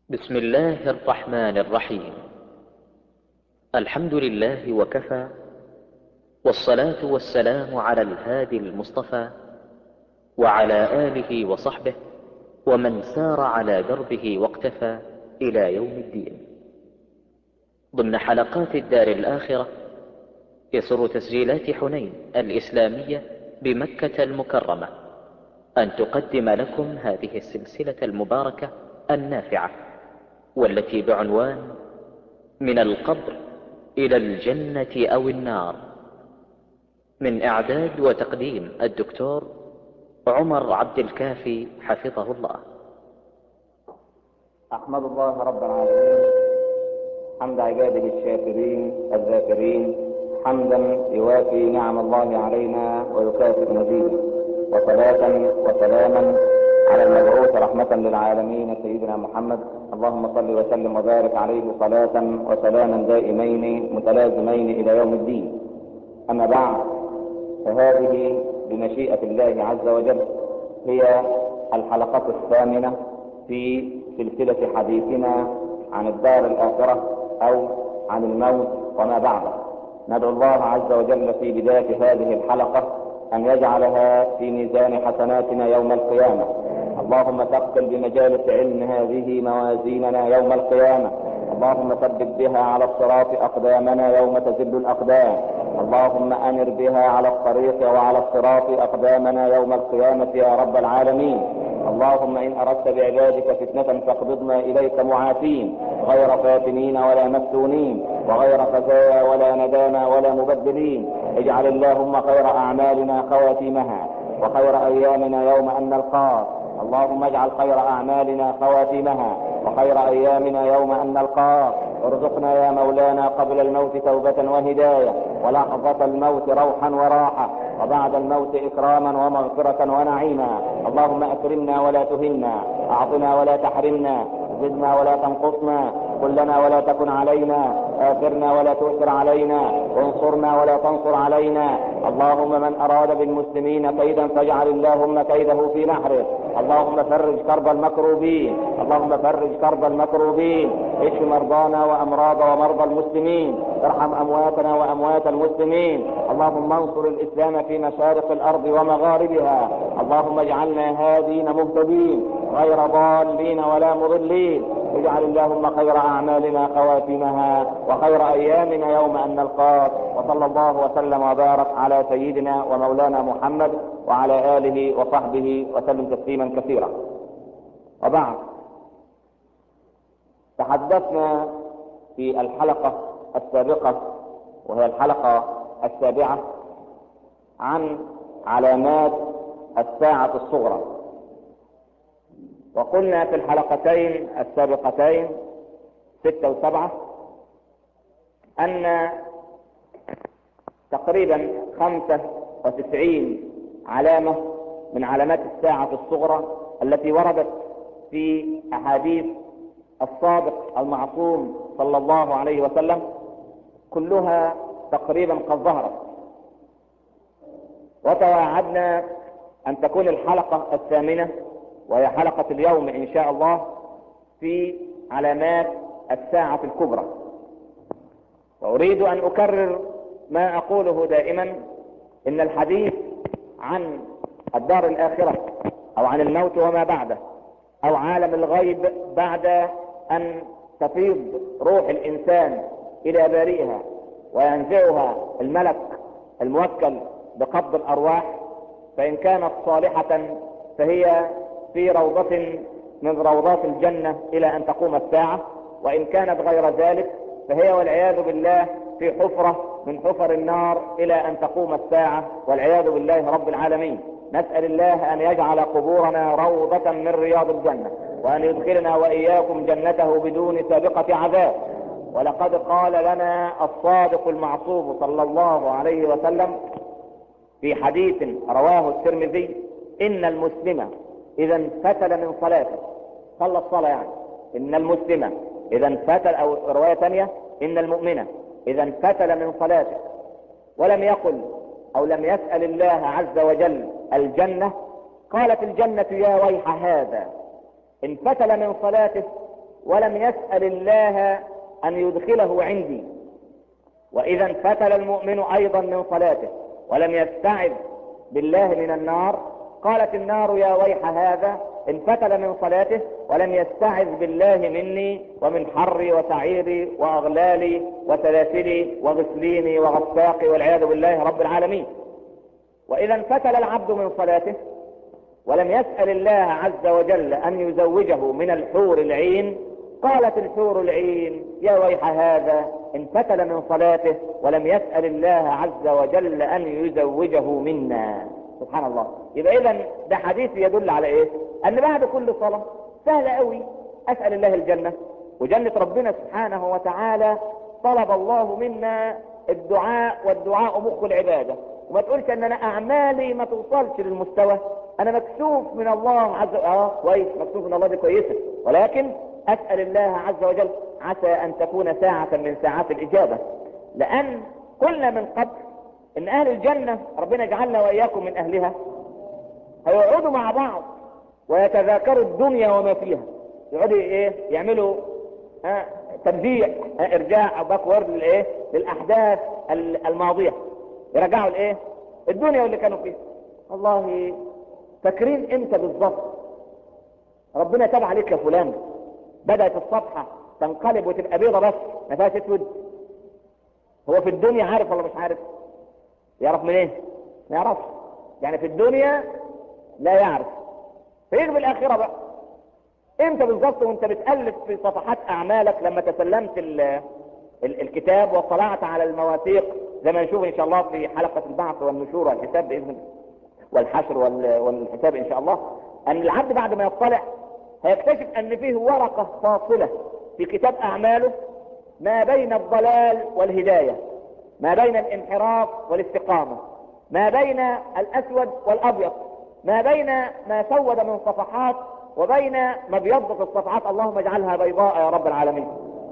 بسم الله الرحمن الرحيم الحمد لله وكفى والصلاة والسلام على الهادي المصطفى وعلى آله وصحبه ومن سار على دربه واقتفى إلى يوم الدين ضمن حلقات الدار الآخرة يسر تسجيلات حنين الإسلامية بمكة المكرمة أن تقدم لكم هذه السلسلة المباركة النافعة والتي بعنوان من القبر إلى الجنة أو النار من إعداد وتقديم الدكتور عمر عبد الكافي حفظه الله أحمد الله رب العالمين حمد عباده الشاكرين الذاكرين حمدا يوافي نعم الله علينا ويكافئ مزيده وصلاة وسلاما على المبعوث رحمة للعالمين سيدنا محمد اللهم صل وسلم وبارك عليه صلاة وسلاما دائمين متلازمين إلى يوم الدين أما بعد فهذه بمشيئة الله عز وجل هي الحلقة الثامنة في سلسلة حديثنا عن الدار الآخرة أو عن الموت وما بعده ندعو الله عز وجل في بداية هذه الحلقة أن يجعلها في ميزان حسناتنا يوم القيامة اللهم ثقل بمجالس علم هذه موازيننا يوم القيامة اللهم ثبت بها على الصراط أقدامنا يوم تزل الأقدام اللهم أنر بها على الطريق وعلى الصراط أقدامنا يوم القيامة يا رب العالمين اللهم إن أردت بعبادك فتنة فاقبضنا إليك معافين غير فاتنين ولا مفتونين وغير خزايا ولا ندانا ولا مبدلين اجعل اللهم خير أعمالنا خواتيمها وخير أيامنا يوم أن نلقاك اللهم اجعل خير أعمالنا خواتيمها وخير أيامنا يوم أن نلقاك ارزقنا يا مولانا قبل الموت توبة وهداية ولحظة الموت روحا وراحة وبعد الموت إكراما ومغفرة ونعيما اللهم أكرمنا ولا تهنا أعطنا ولا تحرمنا زدنا ولا تنقصنا كلنا ولا تكن علينا آثرنا ولا تؤثر علينا وانصرنا ولا تنصر علينا اللهم من أراد بالمسلمين كيدا فاجعل اللهم كيده في نحره اللهم فرج كرب المكروبين اللهم فرج كرب المكروبين اشف مرضانا وامراض ومرضى المسلمين ارحم امواتنا واموات المسلمين اللهم انصر الاسلام في مشارق الارض ومغاربها اللهم اجعلنا هادين مهتدين غير ضالين ولا مضلين اجعل اللهم خير اعمالنا خواتمها وخير ايامنا يوم ان نلقاك وصلى الله وسلم وبارك على سيدنا ومولانا محمد وعلى اله وصحبه وسلم تسليما كثيرا وبعد تحدثنا في الحلقة السابقة وهي الحلقة السابعة عن علامات الساعة الصغرى وقلنا في الحلقتين السابقتين ستة وسبعة أن تقريبا خمسة وتسعين علامة من علامات الساعة الصغرى التي وردت في أحاديث الصادق المعصوم صلى الله عليه وسلم كلها تقريبا قد ظهرت وتواعدنا أن تكون الحلقة الثامنة وهي حلقة اليوم إن شاء الله في علامات الساعة الكبرى وأريد أن أكرر ما أقوله دائما إن الحديث عن الدار الآخرة أو عن الموت وما بعده أو عالم الغيب بعد أن تفيض روح الإنسان إلى بارئها وينزعها الملك الموكل بقبض الأرواح فإن كانت صالحة فهي في روضة من روضات الجنة إلى أن تقوم الساعة وإن كانت غير ذلك فهي والعياذ بالله في حفرة من حفر النار إلى أن تقوم الساعة والعياذ بالله رب العالمين نسأل الله أن يجعل قبورنا روضة من رياض الجنة وأن يدخلنا وإياكم جنته بدون سابقة عذاب ولقد قال لنا الصادق المعصوم صلى الله عليه وسلم في حديث رواه الترمذي إن المسلم إذا انفتل من صلاته صلى الصلاة يعني إن المسلم إذا انفتل أو رواية ثانية إن المؤمنة إذا انفتل من صلاته ولم يقل أو لم يسأل الله عز وجل الجنة قالت الجنة يا ويح هذا انفتل من صلاته ولم يسأل الله أن يدخله عندي وإذا انفتل المؤمن أيضا من صلاته ولم يستعذ بالله من النار قالت النار يا ويح هذا انفتل من صلاته ولم يستعذ بالله مني ومن حري وسعيري واغلالي وسلاسلي وغسليني وغساقي والعياذ بالله رب العالمين واذا انفتل العبد من صلاته ولم يسأل الله عز وجل ان يزوجه من الحور العين قالت الحور العين يا ويح هذا انفتل من صلاته ولم يسأل الله عز وجل ان يزوجه منا سبحان الله يبقى اذا ده حديث يدل على ايه ان بعد كل صلاة سهل قوي اسأل الله الجنة وجنة ربنا سبحانه وتعالى طلب الله منا الدعاء والدعاء مخ العبادة وما تقولش ان انا اعمالي ما توصلش للمستوى انا مكسوف من الله عز وجل اه كويس مكسوف من الله دي كويسة ولكن اسأل الله عز وجل عسى ان تكون ساعة من ساعات الاجابة لان قلنا من قبل ان اهل الجنة ربنا يجعلنا واياكم من اهلها هيقعدوا مع بعض ويتذاكروا الدنيا وما فيها يقعدوا ايه يعملوا ها ترجيع ها ارجاع او باكورد للايه للاحداث الماضيه يرجعوا الايه الدنيا واللي كانوا فيها والله فاكرين امتى بالظبط ربنا تاب عليك يا فلان بدات الصفحه تنقلب وتبقى بيضه بس ما فيهاش اسود هو في الدنيا عارف ولا مش عارف يعرف منين إيه؟ ما يعرفش يعني في الدنيا لا يعرف فيجي بالاخره بقى امتى بالظبط وانت بتالف في صفحات اعمالك لما تسلمت ال ال الكتاب واطلعت على المواثيق زي ما نشوف ان شاء الله في حلقه البعث والنشور والحساب باذن الله والحشر والحساب ان شاء الله ان العبد بعد ما يطلع هيكتشف ان فيه ورقه فاصله في كتاب اعماله ما بين الضلال والهدايه ما بين الانحراف والاستقامه ما بين الاسود والابيض ما بين ما سود من صفحات وبين ما ابيضت الصفحات اللهم اجعلها بيضاء يا رب العالمين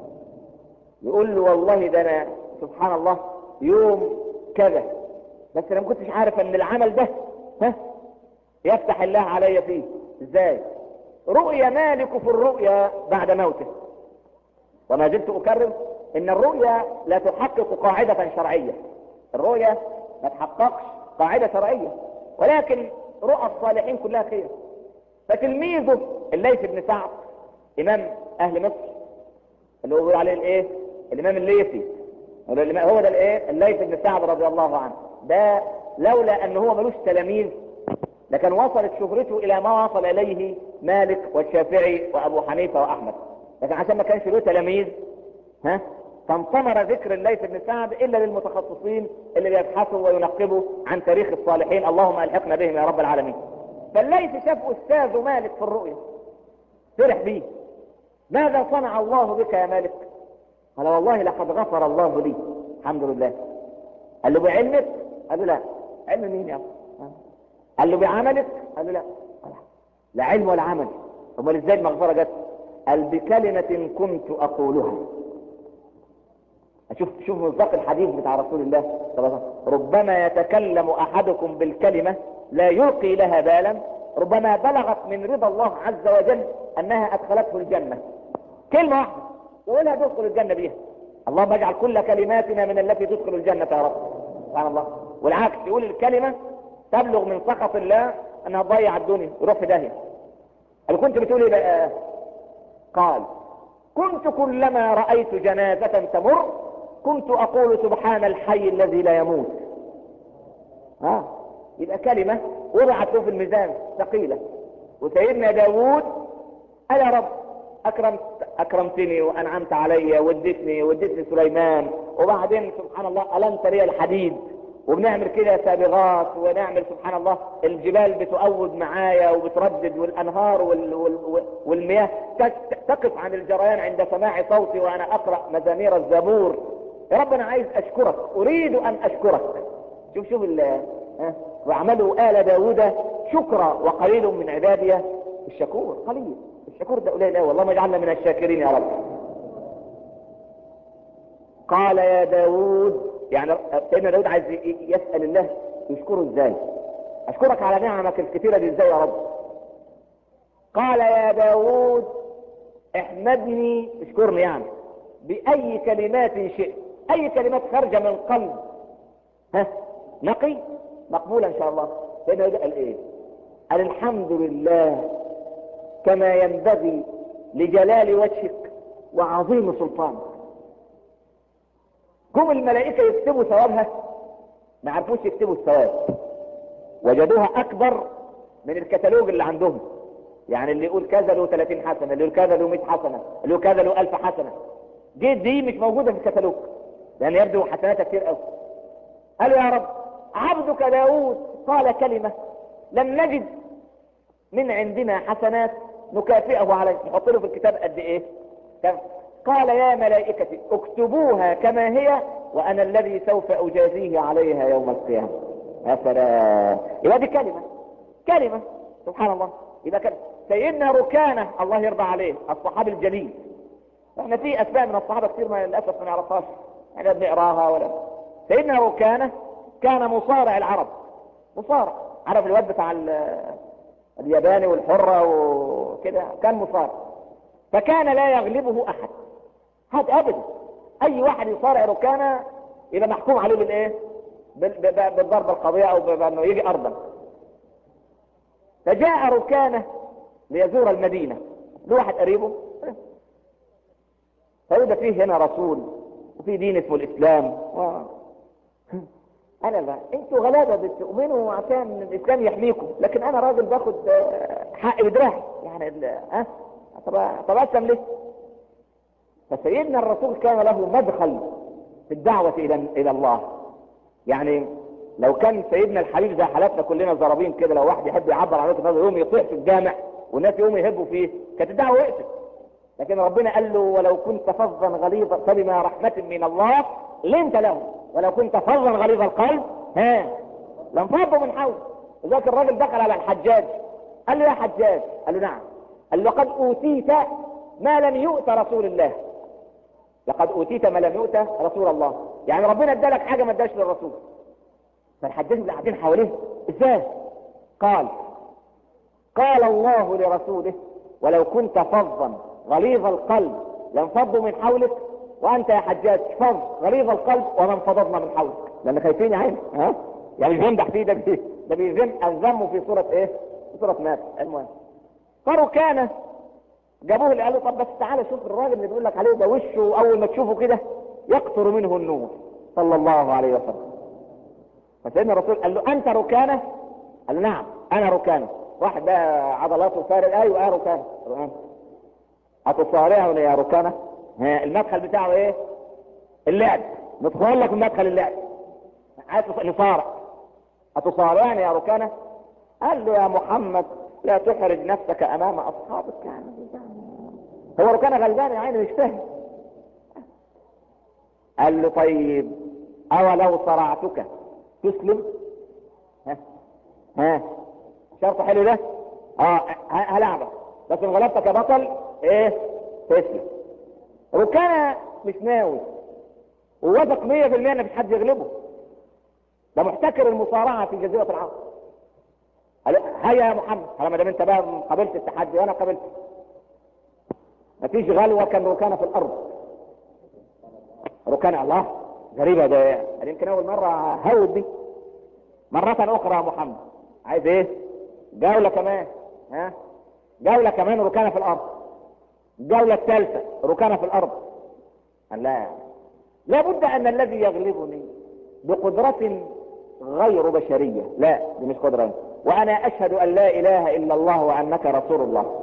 يقول له والله ده انا سبحان الله يوم كذا بس انا ما كنتش عارف ان العمل ده ها يفتح الله علي فيه ازاي رؤيا مالك في الرؤيا بعد موته وما زلت اكرر ان الرؤيا لا تحقق قاعدة شرعية الرؤيا ما تحققش قاعدة شرعية ولكن رؤى الصالحين كلها خير فتلميذه الليث بن سعد امام اهل مصر اللي هو بيقول عليه الايه الامام الليثي هو ده الايه الليث بن سعد رضي الله عنه ده لولا ان هو ملوش تلاميذ لكن وصلت شهرته الى ما وصل اليه مالك والشافعي وابو حنيفه واحمد لكن عشان ما كانش له تلاميذ ها فانطمر ذكر الليث بن سعد الا للمتخصصين اللي بيبحثوا وينقبوا عن تاريخ الصالحين اللهم الحقنا بهم يا رب العالمين فالليث شاف استاذه مالك في الرؤيا فرح بيه ماذا صنع الله بك يا مالك قال والله لقد غفر الله لي الحمد لله قال له بعلمك قال له لا علم مين يا قال له بعملك قال له لا لا علم ولا عمل امال ازاي المغفره جت قال بكلمه كنت اقولها شوف شوف مصداق الحديث بتاع رسول الله صلى الله عليه وسلم ربما يتكلم احدكم بالكلمه لا يلقي لها بالا ربما بلغت من رضا الله عز وجل انها ادخلته الجنه كلمه واحده وقولها تدخل الجنه بيها اللهم اجعل كل كلماتنا من التي تدخل الجنه يا رب سبحان الله والعكس يقول الكلمه تبلغ من سخط الله انها تضيع الدنيا يروح في داهيه قال كنت بتقول ايه بقى قال كنت كلما رايت جنازه تمر كنت اقول سبحان الحي الذي لا يموت ها يبقى كلمة وضعت له في الميزان ثقيلة وسيدنا داوود قال يا رب اكرمت اكرمتني وانعمت علي واديتني واديتني سليمان وبعدين سبحان الله المت لي الحديد وبنعمل كده سابغات ونعمل سبحان الله الجبال بتؤود معايا وبتردد والانهار وال وال والمياه تقف عن الجريان عند سماع صوتي وانا اقرا مزامير الزبور يا رب انا عايز اشكرك اريد ان اشكرك شوف شوف ها واعملوا آل داود شكرا وقليل من عبادي الشكور قليل الشكور ده قليل قوي اللهم اجعلنا من الشاكرين يا رب قال يا داود يعني سيدنا داود عايز يسأل الله يشكره ازاي اشكرك على نعمك الكثيرة دي ازاي يا رب قال يا داود احمدني اشكرني يعني بأي كلمات شئت أي كلمات خارجة من قلب ها نقي مقبولة إن شاء الله لأنه قال إيه قال الحمد لله كما ينبغي لجلال وجهك وعظيم سلطانك جم الملائكة يكتبوا ثوابها ما عرفوش يكتبوا الثواب وجدوها أكبر من الكتالوج اللي عندهم يعني اللي يقول كذا له 30 حسنة اللي يقول كذا له 100 حسنة اللي يقول كذا له 1000 حسنة دي دي مش موجودة في الكتالوج لأن يبدو حسناتها كتير قوي قالوا يا رب عبدك داود قال كلمة لم نجد من عندنا حسنات نكافئه عليه نحط له في الكتاب قد ايه كم قال يا ملائكتي اكتبوها كما هي وانا الذي سوف اجازيه عليها يوم القيامة يا سلام يبقى دي كلمة كلمة سبحان الله يبقى كلمة سيدنا ركانة الله يرضى عليه الصحابي الجليل احنا في اسماء من الصحابة كتير ما للاسف ما نعرفهاش احنا بنقراها ولا سيدنا ركانة كان مصارع العرب مصارع عرف الواد بتاع الياباني والحرة وكده كان مصارع فكان لا يغلبه احد هذا ابدا اي واحد يصارع ركانة يبقى محكوم عليه بالايه بالضربة القضية او بانه يجي ارضا فجاء ركانة ليزور المدينة له واحد قريبه فيبقى فيه هنا رسول وفي دين اسمه الاسلام و... انا لا انتوا غلابه بتؤمنوا عشان الاسلام يحميكم لكن انا راجل باخد حقي بدراعي يعني ها طب طب اسلم ليه فسيدنا الرسول كان له مدخل في الدعوه الى الى الله يعني لو كان سيدنا الحبيب زي حالاتنا كلنا زرابين كده لو واحد يحب يعبر عن وجهه نظره يقوم يطيح في الجامع والناس يقوموا يهبوا فيه كانت الدعوه وقفت لكن ربنا قال له ولو كنت فظا غليظا فبما رحمه من الله لنت له ولو كنت فظا غليظ القلب ها لانفضوا من حولك وذاك الراجل دخل على الحجاج قال له يا حجاج قال له نعم قال له لقد اوتيت ما لم يؤت رسول الله لقد اوتيت ما لم يؤت رسول الله يعني ربنا ادالك حاجه ما اداش للرسول فالحجاج اللي قاعدين حواليه ازاي قال قال الله لرسوله ولو كنت فظا غليظ القلب لانفضوا من حولك وانت يا حجاج فظ غليظ القلب وما انفضضنا من حولك لان خايفين يا عيني ها يعني مش بيمدح فيه ده بي ده بيذم الذم في صوره ايه في صوره مات المهم فركانه جابوه اللي قالوا طب بس تعالى شوف الراجل اللي بيقول لك عليه ده وشه اول ما تشوفه كده يقطر منه النور صلى الله عليه وسلم فسيدنا الرسول قال له انت ركانه قال له نعم انا ركانه واحد بقى عضلاته فارغ ايوه اه ركانه هتصارعني يا ركانه ها المدخل بتاعه ايه اللعب ندخل لك من مدخل اللعب عايز نصارع هتصارعني يا ركانه قال له يا محمد لا تحرج نفسك امام اصحابك يعني هو ركانه غلبان يا عيني مش فاهم قال له طيب اولو صرعتك تسلم ها ها شرط حلو ده اه هلعبك بس ان غلبتك يا بطل ايه تسلم ركانة مش ناوي ووثق 100% ان مفيش حد يغلبه ده محتكر المصارعه في جزيره العرب قال هيا يا محمد قال ما دام انت بقى قابلت التحدي وانا قابلت مفيش غلوه كان ركانه في الارض ركانه الله غريبه ده يعني يمكن اول مره هود دي مره اخرى يا محمد عايز ايه جوله كمان ها جوله كمان ركانه في الارض الجولة الثالثة ركانة في الأرض قال لا لابد أن الذي يغلبني بقدرة غير بشرية لا دي مش قدرة وأنا أشهد أن لا إله إلا الله وأنك رسول الله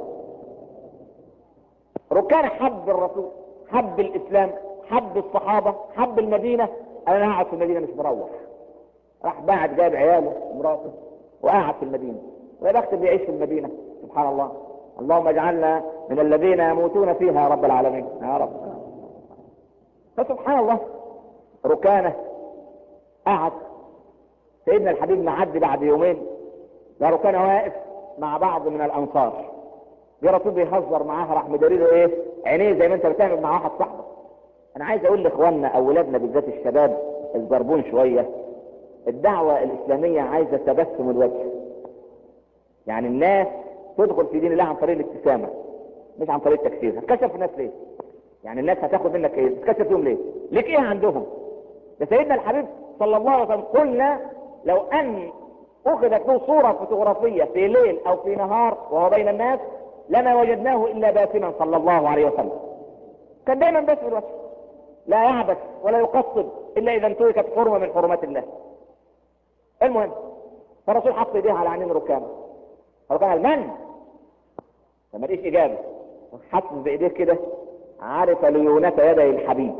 ركان حب الرسول حب الإسلام حب الصحابة حب المدينة أنا قاعد في المدينة مش مروح راح بعد جاب عياله ومراته وقاعد في المدينة ويا بخت بيعيش في المدينة سبحان الله اللهم اجعلنا من الذين يموتون فيها يا رب العالمين يا رب فسبحان الله ركانه قعد سيدنا الحبيب معدي بعد يومين لا ركانه واقف مع بعض من الانصار جه رسول بيهزر معاه راح مداري له ايه عينيه زي ما انت بتعمل مع واحد صاحبك انا عايز اقول لاخواننا او ولادنا بالذات الشباب الزربون شويه الدعوه الاسلاميه عايزه تبسم الوجه يعني الناس تدخل في دين الله عن طريق الابتسامه مش عن طريق تكسير هتكشف الناس ليه يعني الناس هتاخد منك ايه تكشف فيهم ليه ليك ايه عندهم ده سيدنا الحبيب صلى الله عليه وسلم قلنا لو ان اخذت له صورة فوتوغرافية في ليل او في نهار وهو بين الناس لما وجدناه الا باسما صلى الله عليه وسلم كان دايما باسم الوجه لا يعبث ولا يقصد الا اذا انتهكت حرمة من حرمات الله المهم فالرسول حط ايديه على عينين ركامه ركامه المن فما لقيش اجابه حط بايديه كده عرف ليونة يدي الحبيب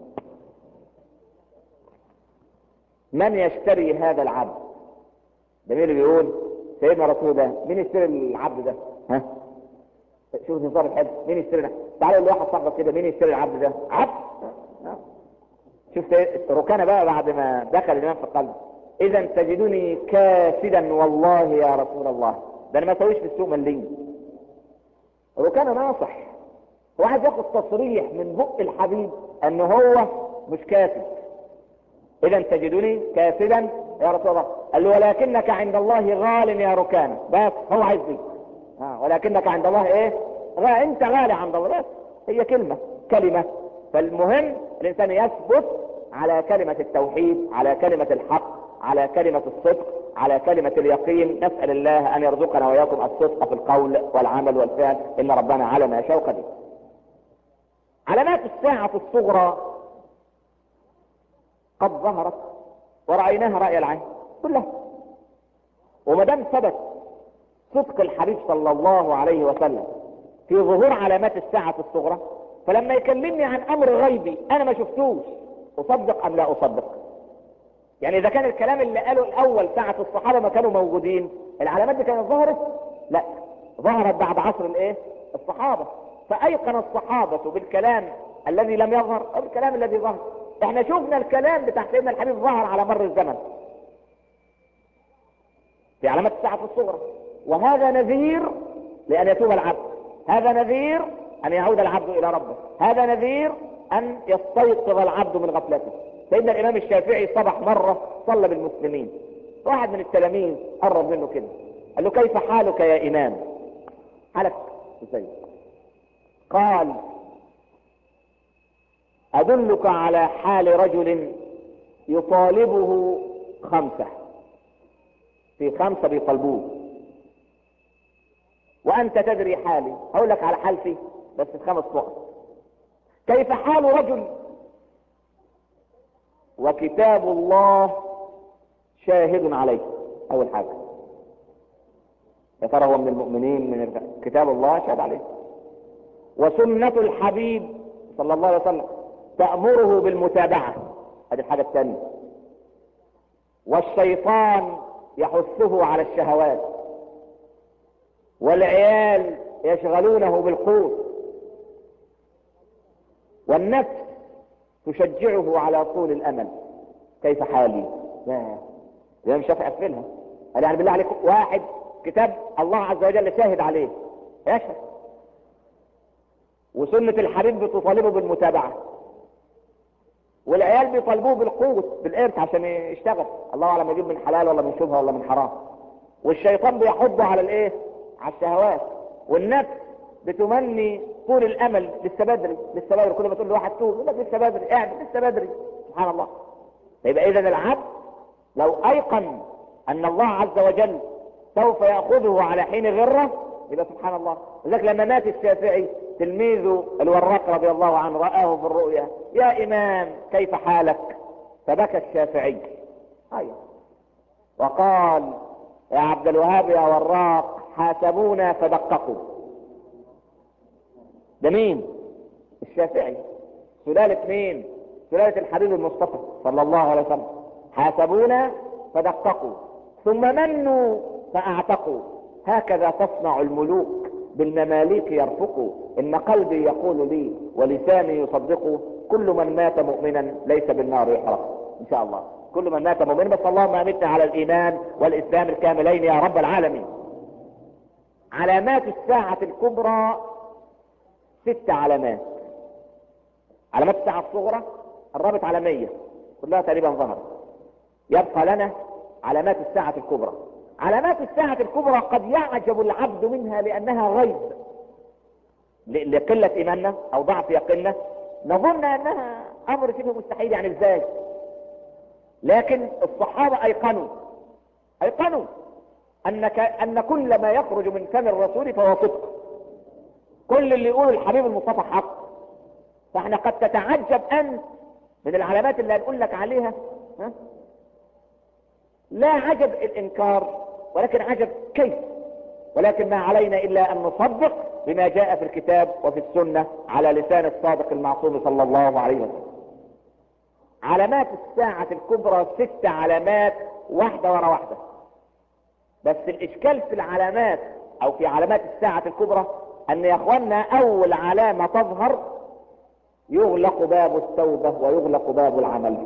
من يشتري هذا العبد ده مين اللي بيقول سيدنا رسول ده مين يشتري العبد ده ها شوف نظام الحب مين يشتري ده تعالوا لواحد صاحبك كده مين يشتري العبد ده عبد ها؟ شوف ركانه بقى بعد ما دخل الامام في القلب اذا تجدني كاسدا والله يا رسول الله ده انا ما اسويش في السوق مليم ركانه ناصح واحد ياخد تصريح من بق الحبيب ان هو مش كاسد اذا تجدني كاسدا يا رسول الله قال له ولكنك عند الله غال يا ركانه بس هو عايز دي آه ولكنك عند الله ايه غالي انت غالي عند الله بس هي كلمة كلمة فالمهم الانسان يثبت على كلمة التوحيد على كلمة الحق على كلمة الصدق على كلمة اليقين نسأل الله ان يرزقنا وإياكم الصدق في القول والعمل والفعل ان ربنا على ما يشاء قدير علامات الساعة الصغرى قد ظهرت ورأيناها رأي العين كلها وما دام ثبت صدق الحبيب صلى الله عليه وسلم في ظهور علامات الساعة الصغرى فلما يكلمني عن امر غيبي انا ما شفتوش اصدق ام لا اصدق يعني اذا كان الكلام اللي قاله الاول ساعة الصحابة ما كانوا موجودين العلامات دي كانت ظهرت لا ظهرت بعد عصر الايه الصحابة فايقن الصحابة بالكلام الذي لم يظهر او بالكلام الذي ظهر احنا شفنا الكلام بتاع سيدنا الحبيب ظهر على مر الزمن في علامات الساعة الصغرى وهذا نذير لأن يتوب العبد هذا نذير أن يعود العبد إلى ربه هذا نذير أن يستيقظ العبد من غفلته سيدنا الإمام الشافعي صبح مرة صلى بالمسلمين واحد من التلاميذ قرب منه كده قال له كيف حالك يا إمام حالك ازاي قال أدلك على حال رجل يطالبه خمسة في خمسة بيطالبوه وأنت تدري حالي هقول لك على حالتي بس في خمس نقط كيف حال رجل وكتاب الله شاهد عليه أول حاجة يا ترى هو من المؤمنين من كتاب الله شاهد عليه وسنة الحبيب صلى الله عليه وسلم تأمره بالمتابعة هذه الحاجة الثانية والشيطان يحثه على الشهوات والعيال يشغلونه بالقوت والنفس تشجعه على طول الامل كيف حالي لا ده مش هقفلها قال يعني بالله عليكم واحد كتاب الله عز وجل شاهد عليه يشهد وسنة الحبيب بتطالبه بالمتابعة والعيال بيطالبوه بالقوت بالقرش عشان يشتغل الله اعلم يجيب من حلال ولا من شبهه ولا من حرام والشيطان بيحضه على الايه على الشهوات والنفس بتمني طول الامل لسه بدري لسه بدري كل ما تقول لواحد توب يقول لك لسه بدري اعمل لسه بدري سبحان الله يبقى اذا العبد لو ايقن ان الله عز وجل سوف ياخذه على حين غره يبقى سبحان الله لذلك لما مات الشافعي تلميذه الوراق رضي الله عنه رآه في الرؤيا يا إمام كيف حالك فبكى الشافعي أيوة وقال يا عبد الوهاب يا وراق حاسبونا فدققوا ده مين الشافعي سلالة مين سلالة الحبيب المصطفى صلى الله عليه وسلم حاسبونا فدققوا ثم منوا فاعتقوا هكذا تصنع الملوك بالمماليك يرفقوا ان قلبي يقول لي ولساني يصدقه كل من مات مؤمنا ليس بالنار يحرق ان شاء الله كل من مات مؤمنا بس اللهم امتنا على الايمان والاسلام الكاملين يا رب العالمين علامات الساعة الكبرى ست علامات علامات الساعة الصغرى قربت على مية كلها تقريبا ظهرت يبقى لنا علامات الساعة الكبرى علامات الساعة الكبرى قد يعجب العبد منها لأنها غيب ل- لقلة ايماننا او ضعف يقيننا نظن انها امر شبه مستحيل يعني ازاي لكن الصحابة ايقنوا ايقنوا انك ان كل ما يخرج من فم الرسول فهو صدق كل اللي يقوله الحبيب المصطفى حق فاحنا قد تتعجب انت من العلامات اللي هنقول لك عليها ها؟ لا عجب الانكار ولكن عجب كيف ولكن ما علينا الا ان نصدق بما جاء في الكتاب وفي السنة على لسان الصادق المعصوم صلى الله عليه وسلم علامات الساعة الكبرى ست علامات واحدة ورا واحدة بس الاشكال في العلامات او في علامات الساعة الكبرى ان يا اخوانا اول علامة تظهر يغلق باب التوبة ويغلق باب العمل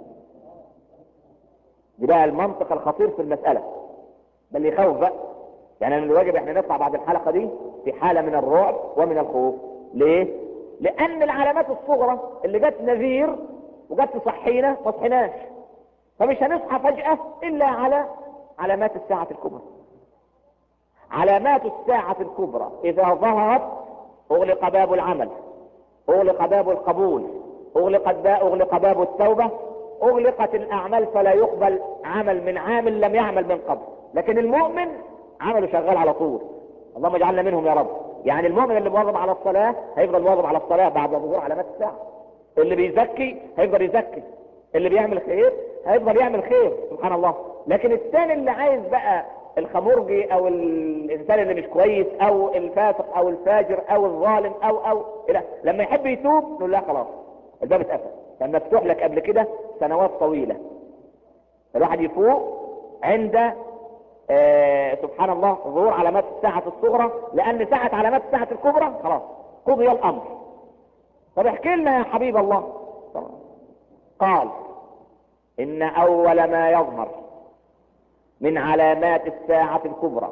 دي بقى المنطق الخطير في المسألة ده اللي يخوف بقى يعني من الواجب احنا نطلع بعد الحلقة دي في حالة من الرعب ومن الخوف ليه؟ لأن العلامات الصغرى اللي جت نذير وجت تصحينا ما صحيناش فمش هنصحى فجأة إلا على علامات الساعة الكبرى علامات الساعة الكبرى إذا ظهرت أغلق باب العمل أغلق باب القبول أغلقت با أغلق باب التوبة أغلقت الأعمال فلا يقبل عمل من عامل لم يعمل من قبل لكن المؤمن عمله شغال على طول اللهم اجعلنا منهم يا رب يعني المؤمن اللي مواظب على الصلاة هيفضل مواظب على الصلاة بعد ظهور علامات الساعة اللي بيزكي هيفضل يزكي اللي بيعمل خير هيفضل يعمل خير سبحان الله لكن الثاني اللي عايز بقى الخمرجي او الانسان اللي مش كويس او الفاسق او الفاجر او الظالم او او لا لما يحب يتوب نقول لا خلاص الباب اتقفل كان مفتوح لك قبل كده سنوات طويلة الواحد يفوق عند آه سبحان الله ظهور علامات الساعة الصغرى لان ساعة علامات الساعة الكبرى خلاص قضي الامر طب احكي لنا يا حبيب الله قال ان اول ما يظهر من علامات الساعة الكبرى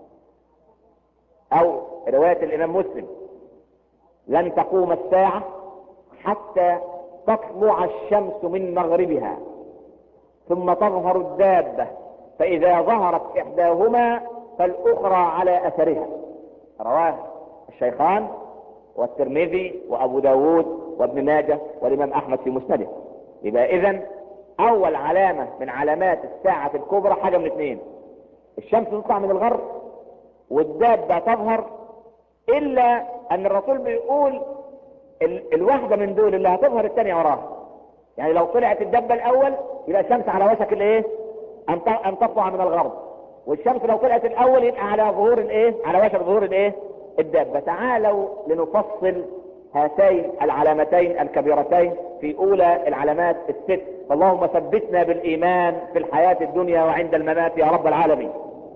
او رواية الامام مسلم لن تقوم الساعة حتى تطلع الشمس من مغربها ثم تظهر الدابة فاذا ظهرت احداهما فالاخرى على اثرها رواه الشيخان والترمذي وابو داود وابن ماجه والامام احمد في مسنده يبقى اذا اول علامة من علامات الساعة الكبرى حاجة من اثنين الشمس تطلع من الغرب والدابة تظهر الا ان الرسول بيقول ال الواحدة من دول اللي هتظهر الثانية وراها يعني لو طلعت الدابة الاول يبقى الشمس على وشك الايه ان ان تطلع من الغرب والشمس لو طلعت الاول يبقى على ظهور الايه على وشك ظهور الايه الدابة تعالوا لنفصل هاتين العلامتين الكبيرتين في اولى العلامات الست فاللهم ثبتنا بالايمان في الحياة الدنيا وعند الممات يا رب العالمين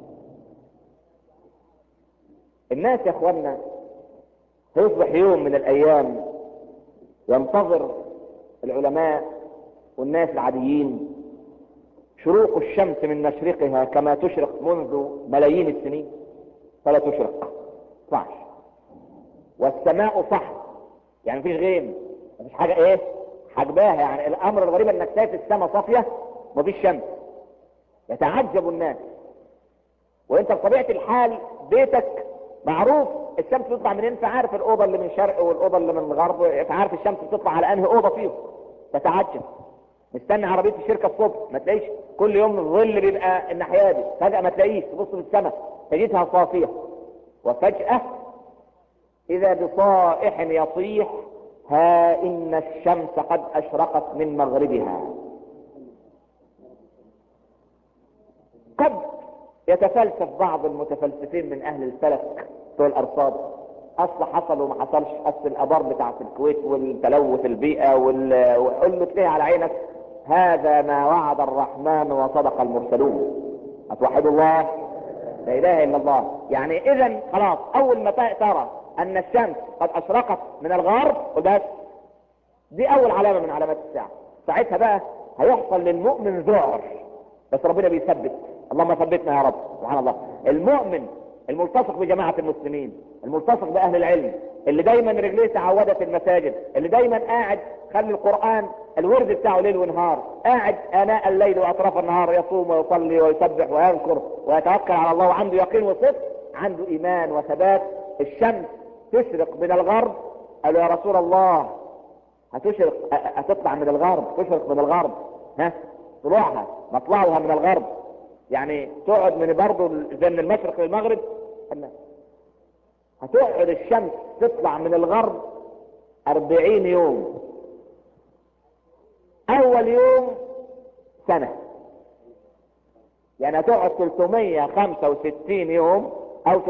الناس يا اخوانا هيصبح يوم من الايام ينتظر العلماء والناس العاديين شروق الشمس من مشرقها كما تشرق منذ ملايين السنين فلا تشرق طلعش والسماء صح يعني مفيش غيم مفيش حاجة ايه حجباها يعني الامر الغريب انك شايف السماء صافية مفيش شمس يتعجب الناس وانت بطبيعة الحال بيتك معروف الشمس بتطلع منين فعارف الاوضه اللي من شرق والاوضه اللي من غرب فعارف الشمس بتطلع على انهي اوضه فيهم تتعجب مستني عربيه الشركه الصبح ما تلاقيش كل يوم الظل بيبقى الناحيه دي فجاه ما تلاقيش تبص في السماء تجدها صافيه وفجاه اذا بصائح يصيح ها ان الشمس قد اشرقت من مغربها قد يتفلسف بعض المتفلسفين من اهل الفلك بتوع الارصاد اصل حصل وما حصلش اصل الابار بتاعت الكويت والتلوث البيئة وال... وقول له تلاقي على عينك هذا ما وعد الرحمن وصدق المرسلون هتوحدوا الله لا اله الا الله يعني اذا خلاص اول ما ترى ان الشمس قد اشرقت من الغرب وبس دي اول علامة من علامات الساعة ساعتها بقى هيحصل للمؤمن ذعر بس ربنا بيثبت اللهم ثبتنا يا رب سبحان الله المؤمن الملتصق بجماعة المسلمين الملتصق بأهل العلم اللي دايما رجليه تعودت المساجد اللي دايما قاعد خلي القرآن الورد بتاعه ليل ونهار قاعد آناء الليل وأطراف النهار يصوم ويصلي ويسبح ويذكر ويتوكل على الله وعنده يقين وصدق عنده إيمان وثبات الشمس تشرق من الغرب قالوا يا رسول الله هتشرق هتطلع من الغرب تشرق من الغرب ها طلوعها مطلعها من الغرب يعني تقعد من برضه زي من المشرق للمغرب لا. هتقعد الشمس تطلع من الغرب أربعين يوم أول يوم سنة يعني هتقعد 365 يوم أو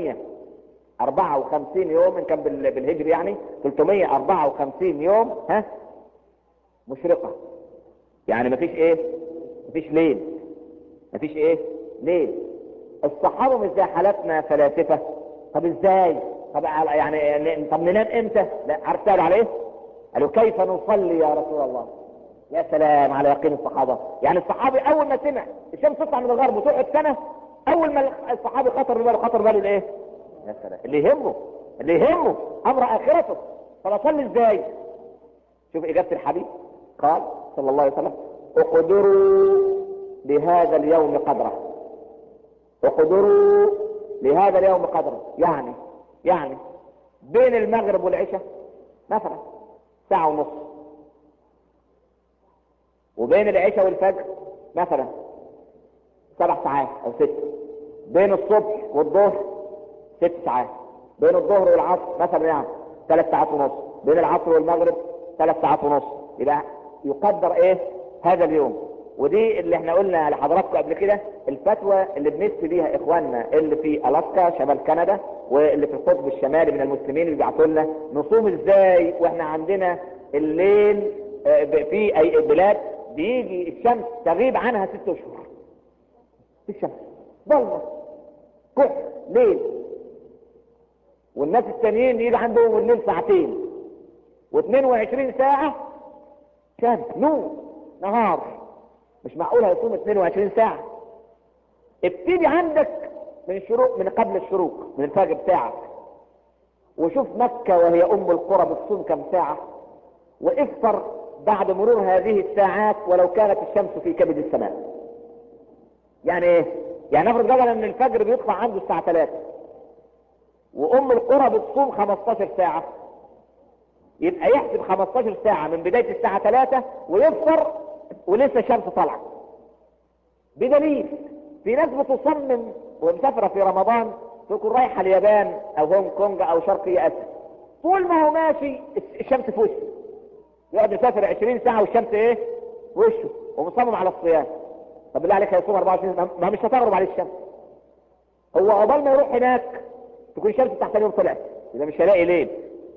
354 يوم إن كان بال- بالهجري يعني 354 يوم ها مشرقة يعني مفيش إيه مفيش ليل مفيش إيه ليل الصحابة مش زي حالاتنا فلاسفة طب ازاي طب على- يعني طب ننام امتى لا عارف سألوا عليه قالوا كيف نصلي يا رسول الله يا سلام على يقين الصحابة يعني الصحابي اول ما سمع الشمس تطلع من الغرب وتقعد سنة اول ما الصحابي خطر بباله خطر باله الايه يا سلام اللي يهمه اللي يهمه امر اخرته طب اصلي ازاي شوف اجابة الحبيب قال صلى الله عليه وسلم اقدروا لهذا اليوم قدره اقدروا لهذا اليوم قدره يعني يعني بين المغرب والعشاء مثلا ساعة ونص وبين العشاء والفجر مثلا سبع ساعات او ست بين الصبح والظهر ست ساعات بين الظهر والعصر مثلا يعني ثلاث ساعات ونص بين العصر والمغرب ثلاث ساعات ونص يبقى يقدر ايه هذا اليوم ودي اللي احنا قلنا لحضراتكم قبل كده الفتوى اللي بنفتي بيها اخواننا اللي في الاسكا شمال كندا واللي في القطب الشمالي من المسلمين اللي بيبعتوا لنا نصوم ازاي واحنا عندنا الليل آه، ب- في اي بلاد بيجي الشمس تغيب عنها ست اشهر في الشمس ضلمه كحل ليل والناس التانيين يجي عندهم الليل ساعتين و22 ساعة شمس نور نهار مش معقول هيصوم 22 ساعة ابتدي عندك من شروق من قبل الشروق من الفجر بتاعك وشوف مكة وهي أم القرى بتصوم كم ساعة وافطر بعد مرور هذه الساعات ولو كانت الشمس في كبد السماء يعني ايه يعني نفرض جدلا ان الفجر بيطلع عنده الساعة 3 وام القرى بتصوم 15 ساعة يبقى يحسب 15 ساعة من بداية الساعة 3 ويفطر ولسه الشمس طالعة بدليل في ناس بتصمم ومسافرة في رمضان تكون رايحة اليابان او هونج كونج او شرقي اسيا طول ما هو ماشي الشمس في وشه يقعد يسافر 20 ساعة والشمس ايه في وشه ومصمم على الصيام طب بالله عليك هيصوم 24 ساعة ما مش هتغرب عليه الشمس هو عقبال ما يروح هناك تكون الشمس تحت اليوم طلعت يبقى مش هيلاقي ليل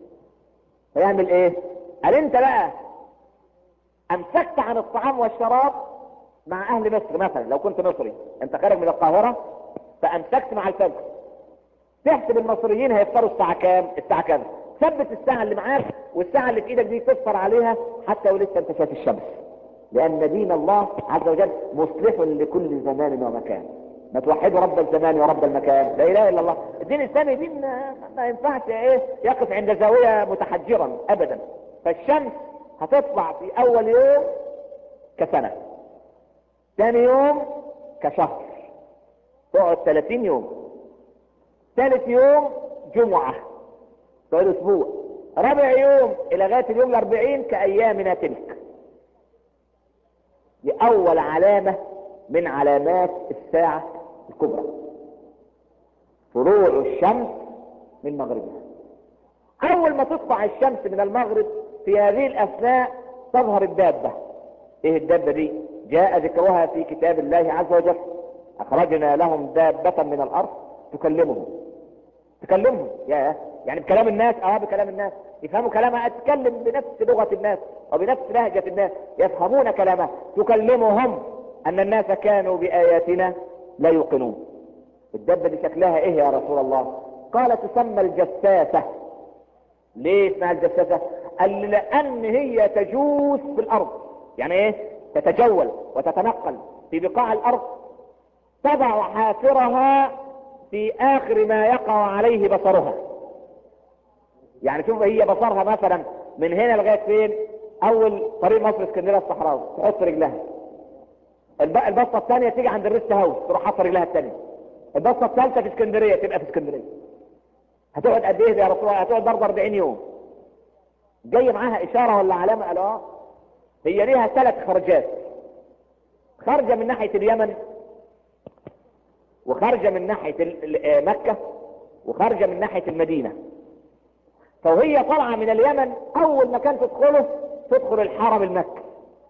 هيعمل ايه قال انت بقى امسكت عن الطعام والشراب مع اهل مصر مثلا لو كنت مصري انت خارج من القاهرة فامسكت مع الفجر تحسب المصريين هيفطروا الساعة كام الساعة كام ثبت الساعة اللي معاك والساعة اللي في ايدك دي تفطر عليها حتى ولسه انت شايف الشمس لان دين الله عز وجل مصلح لكل زمان ومكان ما توحدوا رب الزمان ورب المكان لا اله الا الله الدين الاسلامي دين ما ينفعش ايه يقف عند زاوية متحجرا ابدا فالشمس هتطلع في اول يوم كسنة ثاني يوم كشهر تقعد 30 يوم ثالث يوم جمعة تقعد اسبوع رابع يوم الى غاية اليوم الاربعين كايامنا تلك دي اول علامة من علامات الساعة الكبرى طلوع الشمس من مغربها اول ما تطلع الشمس من المغرب في هذه الاثناء تظهر الدابة ايه الدابة دي جاء ذكرها في كتاب الله عز وجل اخرجنا لهم دابة من الارض تكلمهم تكلمهم يا يعني بكلام الناس اه بكلام الناس يفهموا كلامها اتكلم بنفس لغة الناس وبنفس لهجة الناس يفهمون كلامها تكلمهم ان الناس كانوا باياتنا لا يوقنون الدبة دي شكلها ايه يا رسول الله قال تسمى الجساسة ليه اسمها الجساسة قال لان هي تجوس في الارض يعني ايه تتجول وتتنقل في بقاع الارض تضع حافرها في اخر ما يقع عليه بصرها يعني شوف هي بصرها مثلا من هنا لغايه فين اول طريق مصر اسكندريه الصحراوي تحط رجلها الب- البصه الثانيه تيجي عند الريست هاوس تروح حاطه رجلها الثانيه البصه الثالثه في اسكندريه تبقى في اسكندريه هتقعد قد ايه يا رسول الله هتقعد برضه 40 يوم جاي معاها اشاره ولا علامه قال اه هي ليها ثلاث خرجات خارجه من ناحيه اليمن وخارجه من ناحيه ال- ال- مكه وخارجه من ناحيه المدينه فوهي طالعه من اليمن اول مكان تدخله تدخل الحرم المكي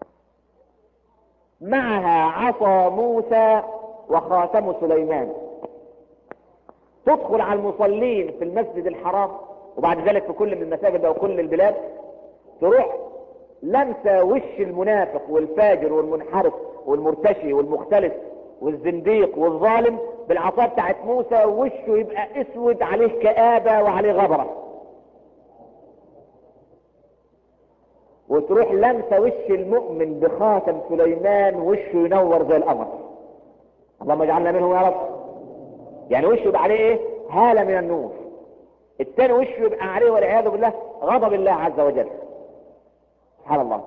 معها عصا موسى وخاتم سليمان تدخل على المصلين في المسجد الحرام وبعد ذلك في كل من المساجد او كل البلاد تروح لمسه وش المنافق والفاجر والمنحرف والمرتشي والمختلف والزنديق والظالم بالعصا بتاعت موسى وشه يبقى اسود عليه كآبة وعليه غبرة وتروح لمسه وش المؤمن بخاتم سليمان وشه ينور زي القمر اللهم اجعلنا منهم يا رب يعني وشه يبقى عليه ايه هالة من النور التاني وشه يبقى عليه والعياذ بالله غضب الله عز وجل سبحان الله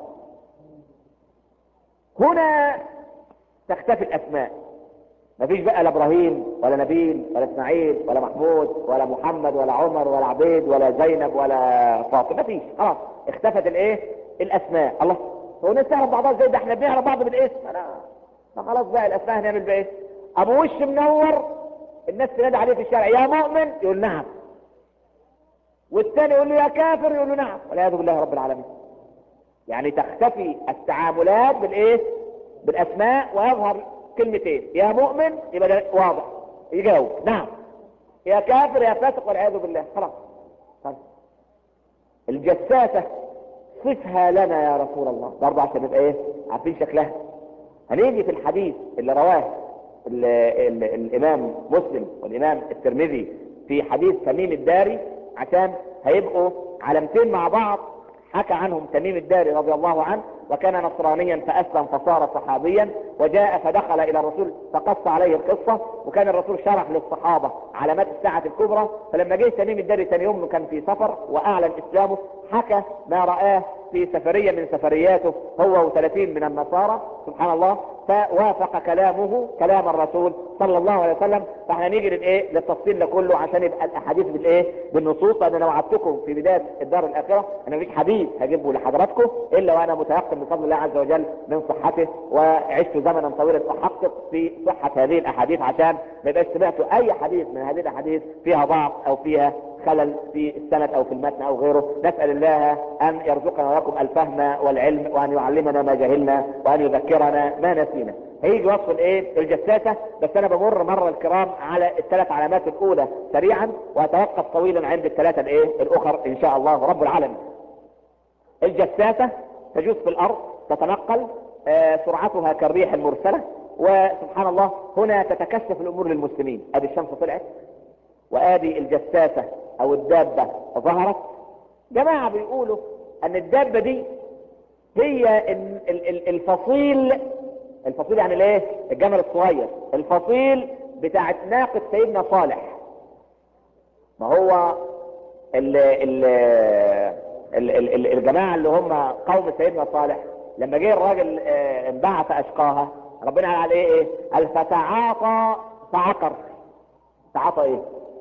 هنا تختفي الاسماء مفيش بقى لا ابراهيم ولا نبيل ولا اسماعيل ولا محمود ولا محمد ولا عمر ولا عبيد ولا زينب ولا فاطمه مفيش خلاص اختفت الايه الاسماء الله هو الناس تعرف بعضها ازاي ده احنا بنعرف بعض بالاسم لا ما خلاص بقى الاسماء هنعمل بقى ايه ابو وش منور الناس تنادي عليه في الشارع يا مؤمن يقول نعم والثاني يقول له يا كافر يقول له نعم والعياذ بالله رب العالمين يعني تختفي التعاملات بالايه بالاسماء ويظهر كلمتين يا مؤمن يبقى ده واضح يجاوب نعم يا كافر يا فاسق والعياذ بالله خلاص طيب. الجساسة صفها لنا يا رسول الله برضه عشان نبقى ايه عارفين شكلها هنيجي في الحديث اللي رواه ال ال الامام مسلم والامام الترمذي في حديث تميم الداري عشان هيبقوا علامتين مع بعض حكى عنهم تميم الداري رضي الله عنه وكان نصرانيا فاسلم فصار صحابيا وجاء فدخل الى الرسول فقص عليه القصه وكان الرسول شرح للصحابه علامات الساعه الكبرى فلما جه تميم الداري ثاني يوم كان في سفر واعلن اسلامه حكى ما راه في سفريه من سفرياته هو و30 من النصارى سبحان الله فوافق كلامه كلام الرسول صلى الله عليه وسلم فاحنا نيجي للايه للتفصيل ده كله عشان يبقى الاحاديث بالايه بالنصوص لان انا وعدتكم في بدايه الدار الاخره انا مفيش حديث هجيبه لحضراتكم الا وانا متيقن بفضل الله عز وجل من صحته وعشت زمنا طويلا احقق في صحه هذه الاحاديث عشان ما يبقاش سمعتوا اي حديث من هذه الاحاديث فيها ضعف او فيها خلل في السند او في المتن او غيره نسال الله ان يرزقنا ولكم الفهم والعلم وان يعلمنا ما جهلنا وان يذكرنا ما نسينا هيجي وصف الايه الجساسه بس انا بمر مره الكرام على الثلاث علامات الاولى سريعا واتوقف طويلا عند الثلاثه الايه الاخر ان شاء الله رب العالمين الجساسه تجوز في الارض تتنقل آه سرعتها كالريح المرسله وسبحان الله هنا تتكشف الامور للمسلمين ادي الشمس طلعت وادي الجساسه او الدابه ظهرت جماعه بيقولوا ان الدابه دي هي ال- ال- ال- الفصيل الفصيل يعني الايه الجمل الصغير الفصيل بتاعت ناقة سيدنا صالح ما هو ال ال ال ال ال الجماعة اللي هم قوم سيدنا صالح لما جه الراجل آه، انبعث اشقاها ربنا قال عليه ايه قال فتعاطى فعقر تعاطى ايه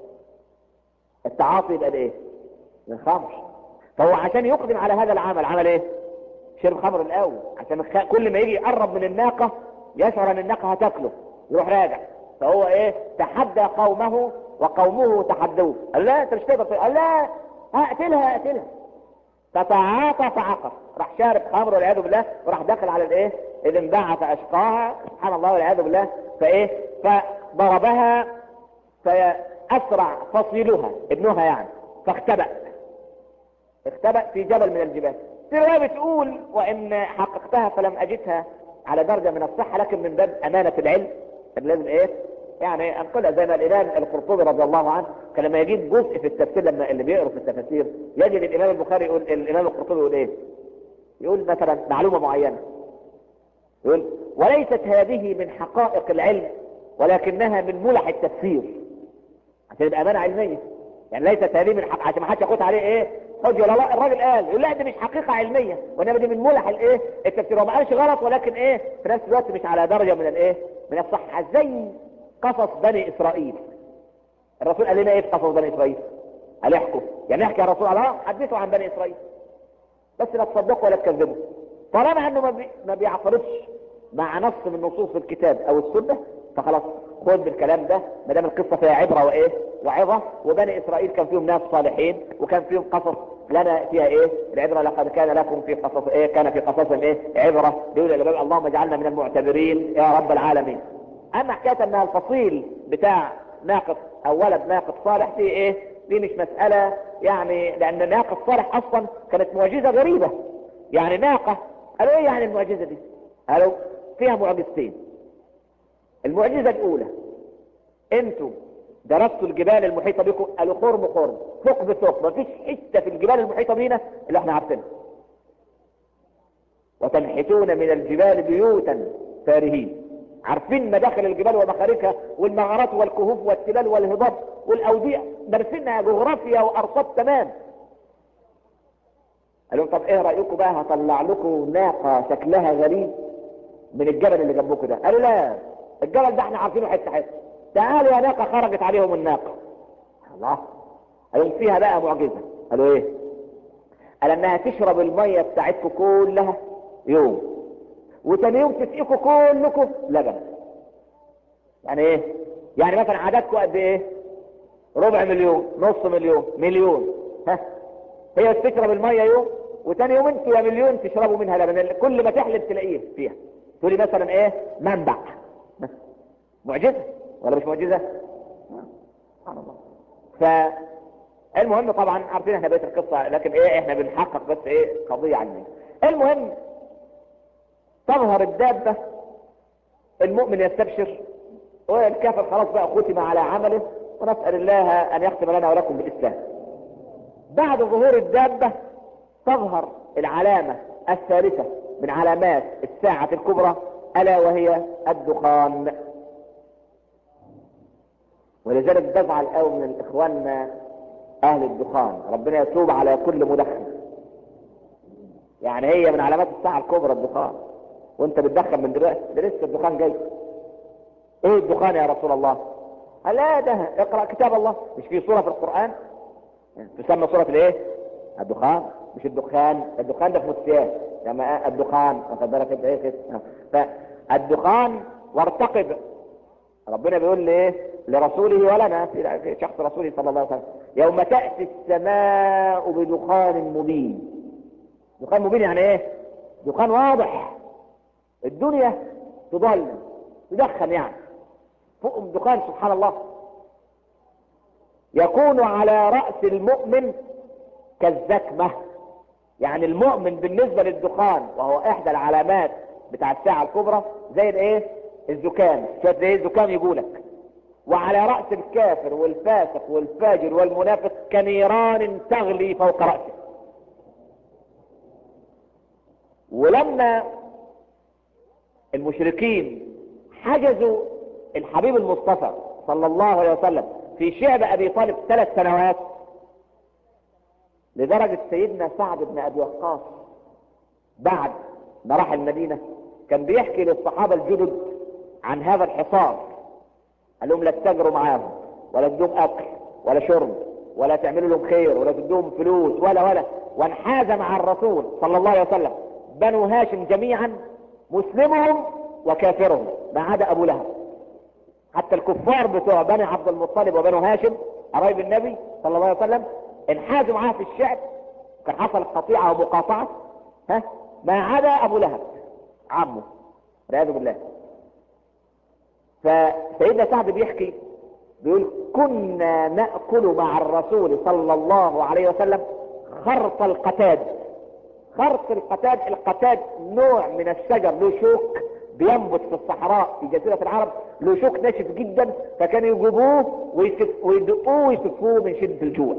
التعاطي يبقى ايه من خمر فهو عشان يقدم على هذا العمل عمل ايه شرب خمر الاول عشان الخ- كل ما يجي يقرب من الناقة يشعر ان الناقة هتاكله يروح راجع فهو ايه تحدى قومه وقومه تحدوه قال لا انت مش تقدر تقتل. قال لا هقتلها هقتلها فتعاطى فعقر راح شارب خمر والعياذ بالله وراح داخل على الايه اذ انبعث اشقاها سبحان الله والعياذ بالله فايه فضربها فاسرع فصيلها ابنها يعني فاختبأ اختبأ في جبل من الجبال الرواية بتقول وان حققتها فلم اجدها على درجة من الصحة لكن من باب امانة العلم كان لازم ايه يعني انقلها زي ما الامام القرطبي رضي الله عنه كان لما يجيب جزء في التفسير لما اللي بيقروا في التفاسير يجد الامام البخاري يقول الامام القرطبي يقول ايه يقول مثلا معلومة معينة يقول وليست هذه من حقائق العلم ولكنها من ملح التفسير عشان يبقى امانة علمية يعني ليست هذه من حق عشان ما حدش ياخد عليه ايه حجه ولا لا الراجل قال يقول لا دي مش حقيقه علميه وانما دي من ملح الايه التفسير هو ما قالش غلط ولكن ايه في نفس الوقت مش على درجه من الايه من الصحه زي قصص بني اسرائيل الرسول قال لنا ايه في قصص بني اسرائيل قال احكوا يعني احكي يا رسول الله حدثوا عن بني اسرائيل بس لا تصدقوا ولا تكذبوا طالما انه ما, بي... ما بيعترضش مع نص من نصوص الكتاب او السنه فخلاص خد بالكلام ده ما دام القصه فيها عبره وايه وعظه وبني اسرائيل كان فيهم ناس صالحين وكان فيهم قصص لنا فيها ايه العبره لقد كان لكم في قصص ايه كان في قصصهم ايه عبره بيقول الباب اللهم اجعلنا من المعتبرين يا رب العالمين اما حكايه انها الفصيل بتاع ناقص او ولد ناقص صالح دي ايه دي مش مساله يعني لان ناقص صالح اصلا كانت معجزه غريبه يعني ناقه قالوا ايه يعني المعجزه دي قالوا فيها معجزتين المعجزه الاولى انتوا درستوا الجبال المحيطه بكم قالوا خرم خرم ثقب ثقب مفيش حته في الجبال المحيطه بينا اللي احنا عارفينها وتنحتون من الجبال بيوتا فارهين عارفين مداخل الجبال ومخارجها والمغارات والكهوف والتلال والهضاب والاودية درسينها جغرافيا وارصاد تمام قال لهم طب ايه رايكم بقى هطلع لكم ناقه شكلها غريب من الجبل اللي جنبكم ده قالوا لا الجبل ده احنا عارفينه حته حته تعالوا يا ناقه خرجت عليهم الناقه الله قالوا فيها بقى معجزه قالوا ايه قال انها تشرب الميه بتاعتكم كلها يوم وتاني يوم تسقيكم كلكم لبن يعني ايه يعني مثلا عددكم قد ايه ربع مليون نص مليون مليون ها هي تشرب الميه يوم وتاني يوم انتوا يا مليون تشربوا منها لبن كل ما تحلب تلاقيه فيها تقولي مثلا ايه منبع معجزه ولا مش معجزه سبحان الله فالمهم طبعا عارفين احنا بقيه القصه لكن ايه احنا بنحقق بس ايه قضيه علميه المهم تظهر الدابه المؤمن يستبشر والكافر خلاص بقى ختم على عمله ونسال الله ان يختم لنا ولكم بالاسلام بعد ظهور الدابه تظهر العلامه الثالثه من علامات الساعه الكبرى الا وهي الدخان ولذلك بزعل قوي من اخواننا اهل الدخان ربنا يتوب على كل مدخن يعني هي من علامات الساعه الكبرى الدخان وانت بتدخن من دلوقتي ده لسه الدخان جاي ايه الدخان يا رسول الله قال لا ده اقرا كتاب الله مش في سوره في القران تسمى سوره الايه الدخان مش الدخان الدخان ده في مستيان لما الدخان واخد بالك انت ايه كده فالدخان وارتقب ربنا بيقول لي ايه لرسوله ولنا في شخص رسوله صلى الله عليه وسلم يوم تأتي السماء بدخان مبين دخان مبين يعني ايه دخان واضح الدنيا تضل تدخن يعني فوق دخان سبحان الله يكون على رأس المؤمن كالزكمة يعني المؤمن بالنسبة للدخان وهو احدى العلامات بتاع الساعة الكبرى زي الايه الزكام شوية زي الزكام يقولك وعلى رأس الكافر والفاسق والفاجر والمنافق كنيران تغلي فوق رأسه ولما المشركين حجزوا الحبيب المصطفى صلى الله عليه وسلم في شعب ابي طالب ثلاث سنوات لدرجة سيدنا سعد بن ابي وقاص بعد ما راح المدينة كان بيحكي للصحابة الجدد عن هذا الحصار قال لهم لا تتاجروا معاهم ولا تدوم اكل ولا شرب ولا تعملوا لهم خير ولا تدوم فلوس ولا ولا وانحاز مع الرسول صلى الله عليه وسلم بنو هاشم جميعا مسلمهم وكافرهم ما عدا ابو لهب حتى الكفار بتوع بني عبد المطلب وبنو هاشم قرايب النبي صلى الله عليه وسلم انحازوا معاه في الشعب كان حصل قطيعه ومقاطعه ها ما عدا ابو لهب عمه والعياذ بالله فسيدنا سعد بيحكي بيقول كنا ناكل مع الرسول صلى الله عليه وسلم خرط القتاد خرط القتاد القتاد نوع من الشجر له شوك بينبت في الصحراء في جزيرة العرب له شوك ناشف جدا فكانوا يجيبوه ويدقوه ويسفوه من شدة الجوع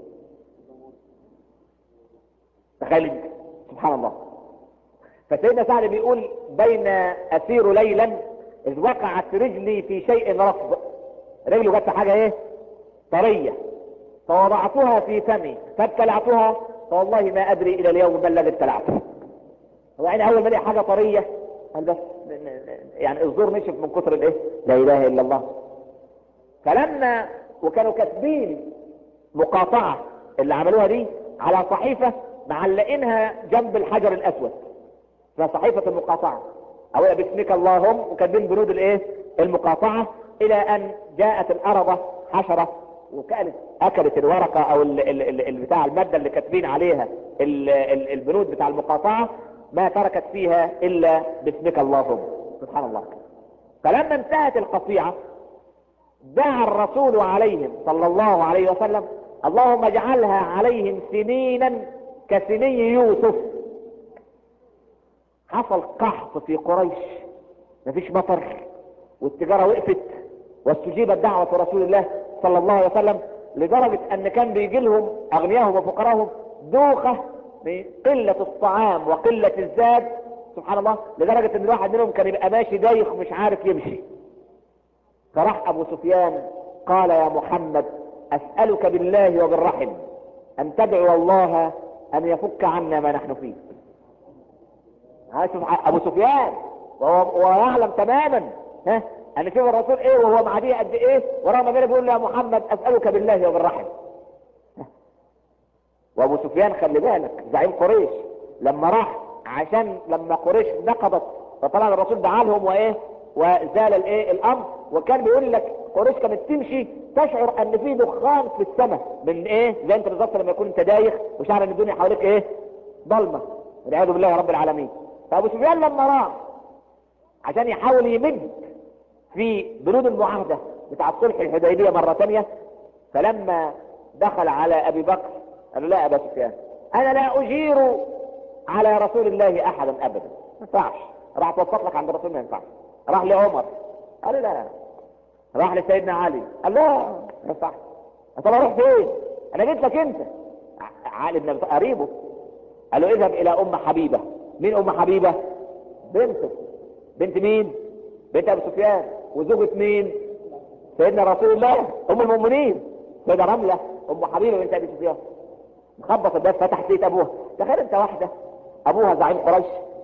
تخيل سبحان الله فسيدنا سعد بيقول بين اسير ليلا اذ وقعت رجلي في شيء رطب رجله جت حاجه ايه طريه فوضعتها في فمي فابتلعتها فوالله ما ادري الى اليوم ما الذي ابتلعته هو يعني اول ما لقي حاجه طريه قال بس يعني الزور نشف من كتر الايه لا اله الا الله فلما وكانوا كاتبين مقاطعة اللي عملوها دي على صحيفة معلقينها جنب الحجر الاسود فصحيفة المقاطعة او باسمك اللهم وكاتبين بنود الايه المقاطعة الى ان جاءت الارضة حشرة وكانت اكلت الورقة او ال ال ال ال بتاع المادة اللي كاتبين عليها ال ال البنود بتاع المقاطعة ما تركت فيها الا باسمك اللهم سبحان الله فلما انتهت القطيعة دعا الرسول عليهم صلى الله عليه وسلم اللهم اجعلها عليهم سنينا كسني يوسف حصل قحط في قريش مفيش مطر والتجارة وقفت واستجيبت دعوة رسول الله صلى الله عليه وسلم لدرجة ان كان بيجي لهم اغنياهم وفقراهم دوخة من قلة الطعام وقلة الزاد سبحان الله لدرجة ان الواحد منهم كان يبقى ماشي دايخ مش عارف يمشي فراح ابو سفيان قال يا محمد اسألك بالله وبالرحم ان تدعو الله ان يفك عنا ما نحن فيه ابو سفيان وهو, وهو يعلم تماما ها ان شوف الرسول ايه وهو معديه قد ايه ورغم ذلك بيقول له يا محمد اسالك بالله وبالرحم وابو سفيان خلي بالك زعيم قريش لما راح عشان لما قريش نقضت فطبعا الرسول دعا لهم وايه وزال الايه الامر وكان بيقول لك قريش كانت تمشي تشعر ان في دخان في السماء من ايه زي انت بالظبط لما يكون انت دايخ وشعر ان الدنيا حواليك ايه ضلمه والعياذ بالله رب العالمين فابو سفيان لما راح عشان يحاول يمد في بنود المعاهده بتاع صلح الحديبيه مره ثانيه فلما دخل على ابي بكر قال له لا يا ابا سفيان انا لا اجير على رسول الله احدا ابدا ما ينفعش راح توفق لك عند الرسول ما ينفعش راح لعمر قال له لا راح لسيدنا علي قال له لا ما ينفعش طب اروح فين انا جيت لك انت علي بن قريبه قال له اذهب الى ام حبيبه مين ام حبيبه بنته بنت مين بنت ابو سفيان وزوجة مين سيدنا رسول الله ام المؤمنين سيدة رملة ام حبيبة بنت ابي سفيان مخبط الباب فتح بيت ابوها تخيل انت واحدة ابوها زعيم قريش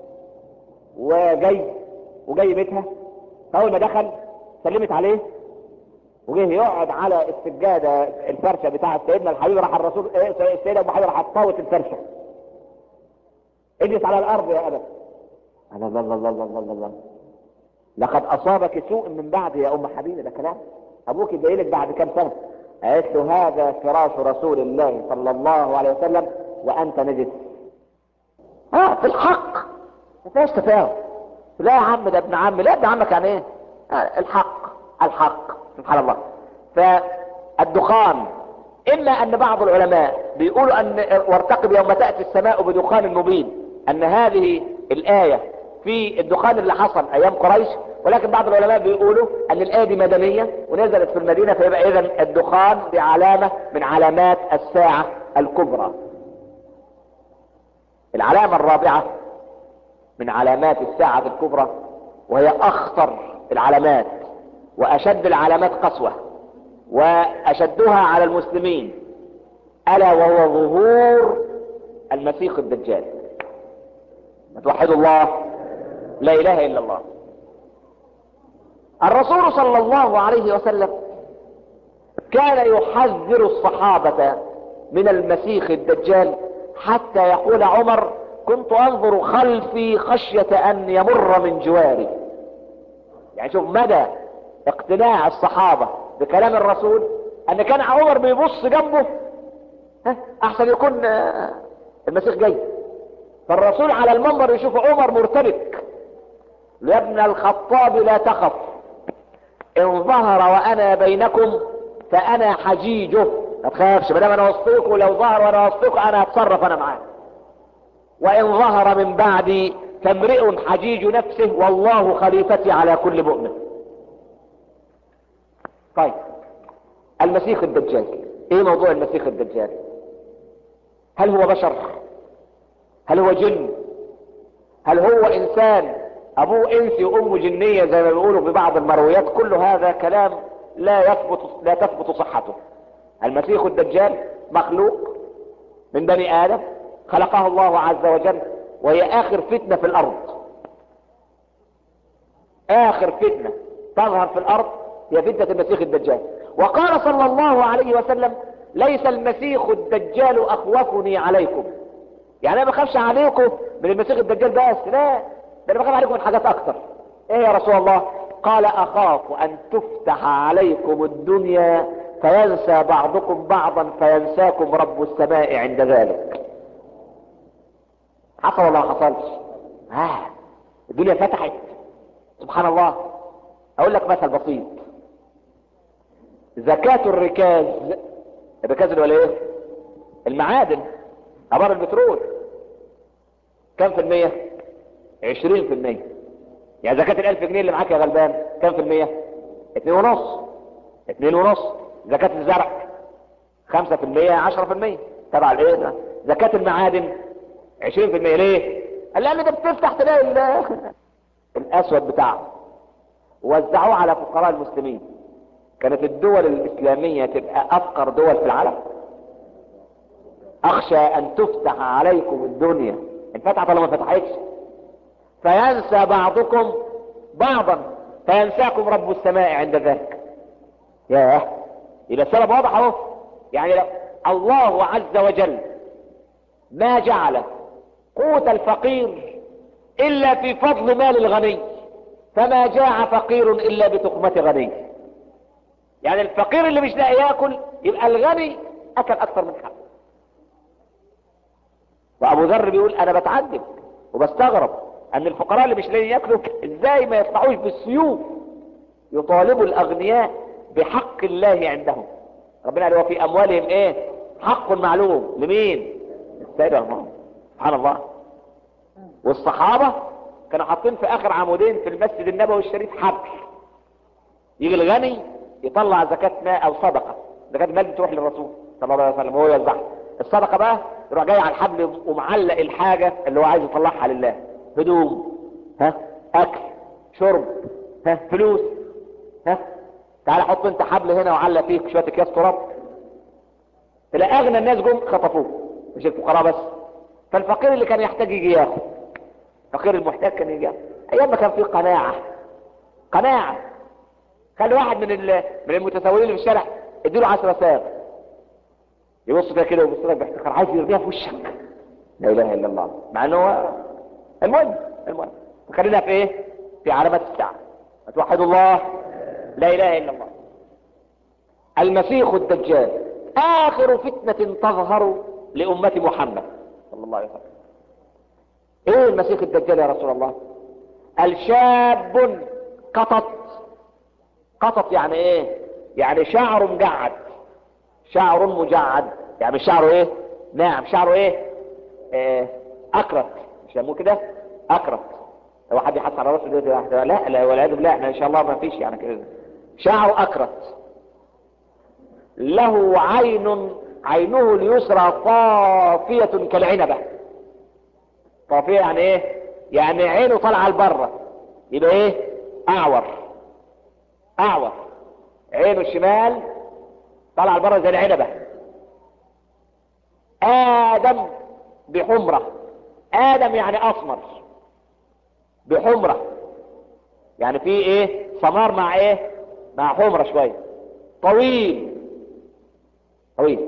وجاي وجاي بيتها اول ما دخل سلمت عليه وجه يقعد على السجادة الفرشة بتاعة سيدنا الحبيب راح الرسول ايه السيدة ابو حبيب راح تطاوت الفرشة اجلس على الارض يا ابد الله الله الله الله الله الله لقد اصابك سوء من بعد يا ام حبيبه ده كلام ابوك جاي لك بعد كام سنه قالت له هذا فراش رسول الله صلى الله عليه وسلم وانت نجس اه في الحق ما فيهاش تفاهم لا يا عم ده ابن عمي لا ابن عمك يعني ايه آه الحق الحق سبحان الله فالدخان اما ان بعض العلماء بيقولوا ان وارتقب يوم تاتي السماء بدخان مبين ان هذه الايه في الدخان اللي حصل ايام قريش ولكن بعض العلماء بيقولوا ان الايه دي مدنيه ونزلت في المدينه فيبقى اذا الدخان بعلامه من علامات الساعه الكبرى. العلامه الرابعه من علامات الساعه الكبرى وهي اخطر العلامات واشد العلامات قسوه واشدها على المسلمين الا وهو ظهور المسيح الدجال. توحدوا الله لا اله الا الله الرسول صلى الله عليه وسلم كان يحذر الصحابة من المسيح الدجال حتى يقول عمر كنت انظر خلفي خشية ان يمر من جواري يعني شوف مدى اقتناع الصحابة بكلام الرسول ان كان عمر بيبص جنبه ها احسن يكون المسيح جاي فالرسول على المنبر يشوف عمر مرتبك يا ابن الخطاب لا تخف ان ظهر وانا بينكم فانا حجيجه ما تخافش ما دام انا وسطيكم ولو ظهر وانا وسطيكم انا هتصرف انا معاه وان ظهر من بعدي فامرئ حجيج نفسه والله خليفتي على كل مؤمن طيب المسيح الدجال ايه موضوع المسيح الدجال هل هو بشر هل هو جن هل هو انسان ابوه انسي وامه جنيه زي ما بيقولوا في بعض المرويات كل هذا كلام لا يثبت لا تثبت صحته المسيح الدجال مخلوق من بني ادم خلقه الله عز وجل وهي اخر فتنه في الارض اخر فتنه تظهر في الارض هي فتنه المسيح الدجال وقال صلى الله عليه وسلم ليس المسيح الدجال اخوفني عليكم يعني انا ما بخافش عليكم من المسيح الدجال بس لا ده انا بخاف عليكم من حاجات اكتر ايه يا رسول الله قال اخاف ان تفتح عليكم الدنيا فينسى بعضكم بعضا فينساكم رب السماء عند ذلك حصل ولا ما حصلش آه. الدنيا فتحت سبحان الله اقول لك مثل بسيط زكاة الركاز الركاز اللي هو ايه المعادن ابار البترول كم في المية عشرين في المية يعني زكاة الالف جنيه اللي معاك يا غلبان كم في المية اتنين ونص اتنين ونص زكاة الزرع خمسة في المية عشرة في المية تبع الايه ده زكاة المعادن عشرين في المية ليه قال لان ده بتفتح تلاقي ال- الاسود بتاعه وزعوه على فقراء المسلمين كانت الدول الاسلامية تبقى افقر دول في العالم اخشى ان تفتح عليكم الدنيا انفتحت ولا ما فتحتش فينسى بعضكم بعضا فينساكم رب السماء عند ذلك ياه يبقى السبب واضح اهو يعني لو الله عز وجل ما جعل قوت الفقير الا في فضل مال الغني فما جاع فقير الا بتقمة غني يعني الفقير اللي مش لاقي ياكل يبقى الغني اكل اكثر من حقه وابو ذر بيقول انا بتعجب وبستغرب ان الفقراء اللي مش لاقيين ياكلوا ازاي ما يطلعوش بالسيوف يطالبوا الاغنياء بحق الله عندهم ربنا قال وفي اموالهم ايه حق معلوم لمين السيد الله سبحان الله والصحابة كانوا حاطين في اخر عمودين في المسجد النبوي الشريف حبل يجي الغني يطلع زكاة ماء او صدقة زكاة المال بتروح للرسول صلى الله عليه وسلم وهو يوزعها الصدقة بقى يروح جاي على الحبل ومعلق الحاجة اللي هو عايز يطلعها لله هدوم ها اكل شرب ها فلوس ها تعال حط انت حبل هنا وعلق فيه شوية اكياس تراب تلاقي اغنى الناس جم خطفوه مش الفقراء بس فالفقير اللي كان يحتاج يجي ياخد الفقير المحتاج كان يجي ياخد ايام ما كان في قناعة قناعة خلي واحد من ال- من المتسولين اللي في الشارع اديله 10 ساغ يبص كده كده ويبص لك باحتقار عايز يرميها في وشك لا اله الا الله مع انه هو المهم المهم خلينا في ايه في علامات الساعه توحدوا الله لا اله الا الله المسيح الدجال اخر فتنه تظهر لامه محمد صلى الله عليه وسلم ايه المسيح الدجال يا رسول الله الشاب قطط قطط يعني ايه يعني شعره مجعد شعر مجعد يعني شعره ايه ناعم شعره ايه آه اكرت يسموه كده اكرت لو حد يحط على راسه دلوقتي واحد لا لا والعياذ بالله احنا ان شاء الله ما فيش يعني كده شعره اكرت له عين عينه اليسرى طافية كالعنبة طافية يعني ايه يعني عينه طالعة لبره يبقى ايه اعور اعور عينه الشمال طالعة لبره زي العنبة ادم بحمرة ادم يعني اسمر بحمرة يعني في ايه سمار مع ايه مع حمرة شوية طويل طويل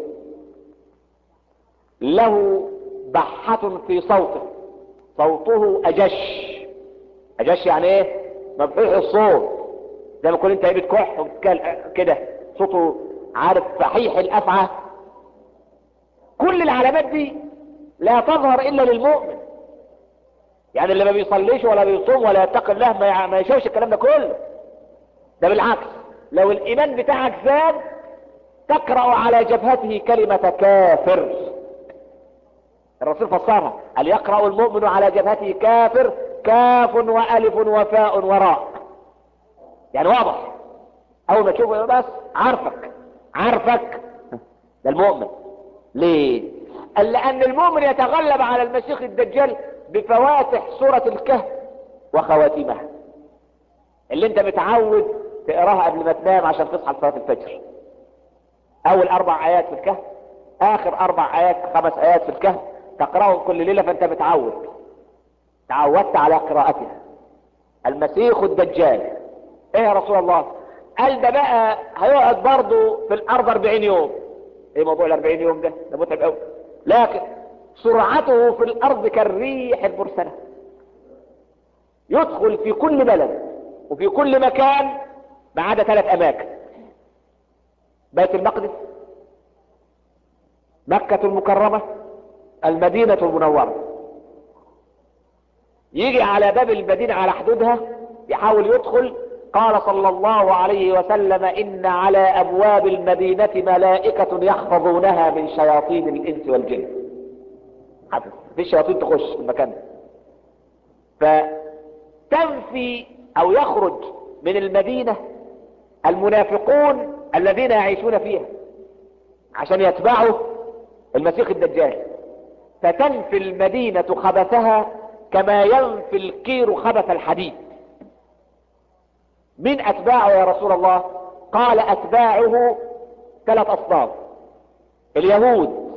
له بحة في صوته صوته اجش اجش يعني ايه مبحوح الصوت زي ما تكون انت ايه بتكح وبتكل- كده صوته عارف فحيح الافعى كل العلامات دي لا تظهر الا للمؤمن يعني اللي ما بيصليش ولا بيصوم ولا يتقي الله ما يع- ما يشوفش الكلام ده كله ده بالعكس لو الايمان بتاعك زاد تقرأ على جبهته كلمة كافر الرسول فسرها قال يقرأ المؤمن على جبهته كافر كاف وألف وفاء وراء يعني واضح أول ما تشوفه بس عارفك عارفك ده المؤمن ليه؟ قال لأن المؤمن يتغلب على المسيح الدجال بفواتح سورة الكهف وخواتيمها اللي انت متعود تقراها قبل ما تنام عشان تصحى لصلاة الفجر اول اربع ايات في الكهف اخر اربع ايات خمس ايات في الكهف تقراهم كل ليله فانت متعود تعودت على قراءتها المسيح الدجال ايه يا رسول الله قال ده بقى هيقعد برضه في الارض 40 يوم ايه موضوع ال 40 يوم ده ده متعب قوي لكن سرعته في الارض كالريح المرسله يدخل في كل بلد وفي كل مكان ما عدا ثلاث اماكن بيت المقدس مكة المكرمة المدينة المنورة يجي على باب المدينة على حدودها يحاول يدخل قال صلى الله عليه وسلم إن على أبواب المدينة ملائكة يحفظونها من شياطين الإنس والجن حدث في شياطين تخش في المكان ده فتنفي أو يخرج من المدينة المنافقون الذين يعيشون فيها عشان يتبعوا المسيح الدجال فتنفي المدينة خبثها كما ينفي الكير خبث الحديد من أتباعه يا رسول الله قال أتباعه ثلاث أصناف اليهود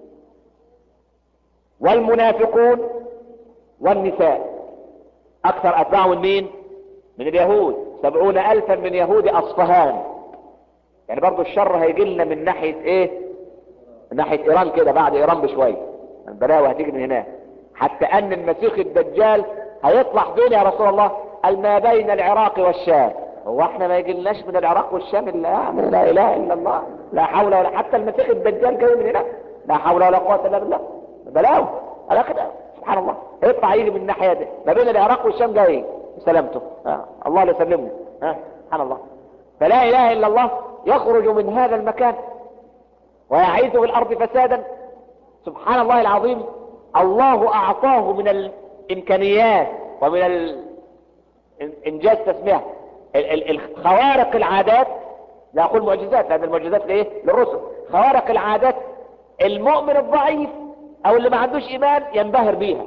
والمنافقون والنساء أكثر أتباعه من مين من اليهود سبعون ألفا من يهود أصفهان يعني برضو الشر هيجي لنا من ناحية ايه من ناحية ايران كده بعد ايران بشوية البلاوي هتيجي من هناك حتى ان المسيح الدجال هيطلع فين يا رسول الله قال ما بين العراق والشام هو احنا ما يجيلناش من العراق والشام الا يعني لا اله الا الله لا حول ولا حتى المسيح الدجال جاي من هناك لا حول ولا قوه الا بالله بلاوي على كده سبحان الله يطلع يجي من الناحيه دي ما بين العراق والشام جاي سلامته آه. الله لا يسلمه آه. سبحان الله فلا اله الا الله يخرج من هذا المكان ويعيث في الارض فسادا سبحان الله العظيم الله اعطاه من الامكانيات ومن ال... انجاز تسميها خوارق العادات لا اقول معجزات لان المعجزات لايه للرسل خوارق العادات المؤمن الضعيف او اللي ما عندوش ايمان ينبهر بيها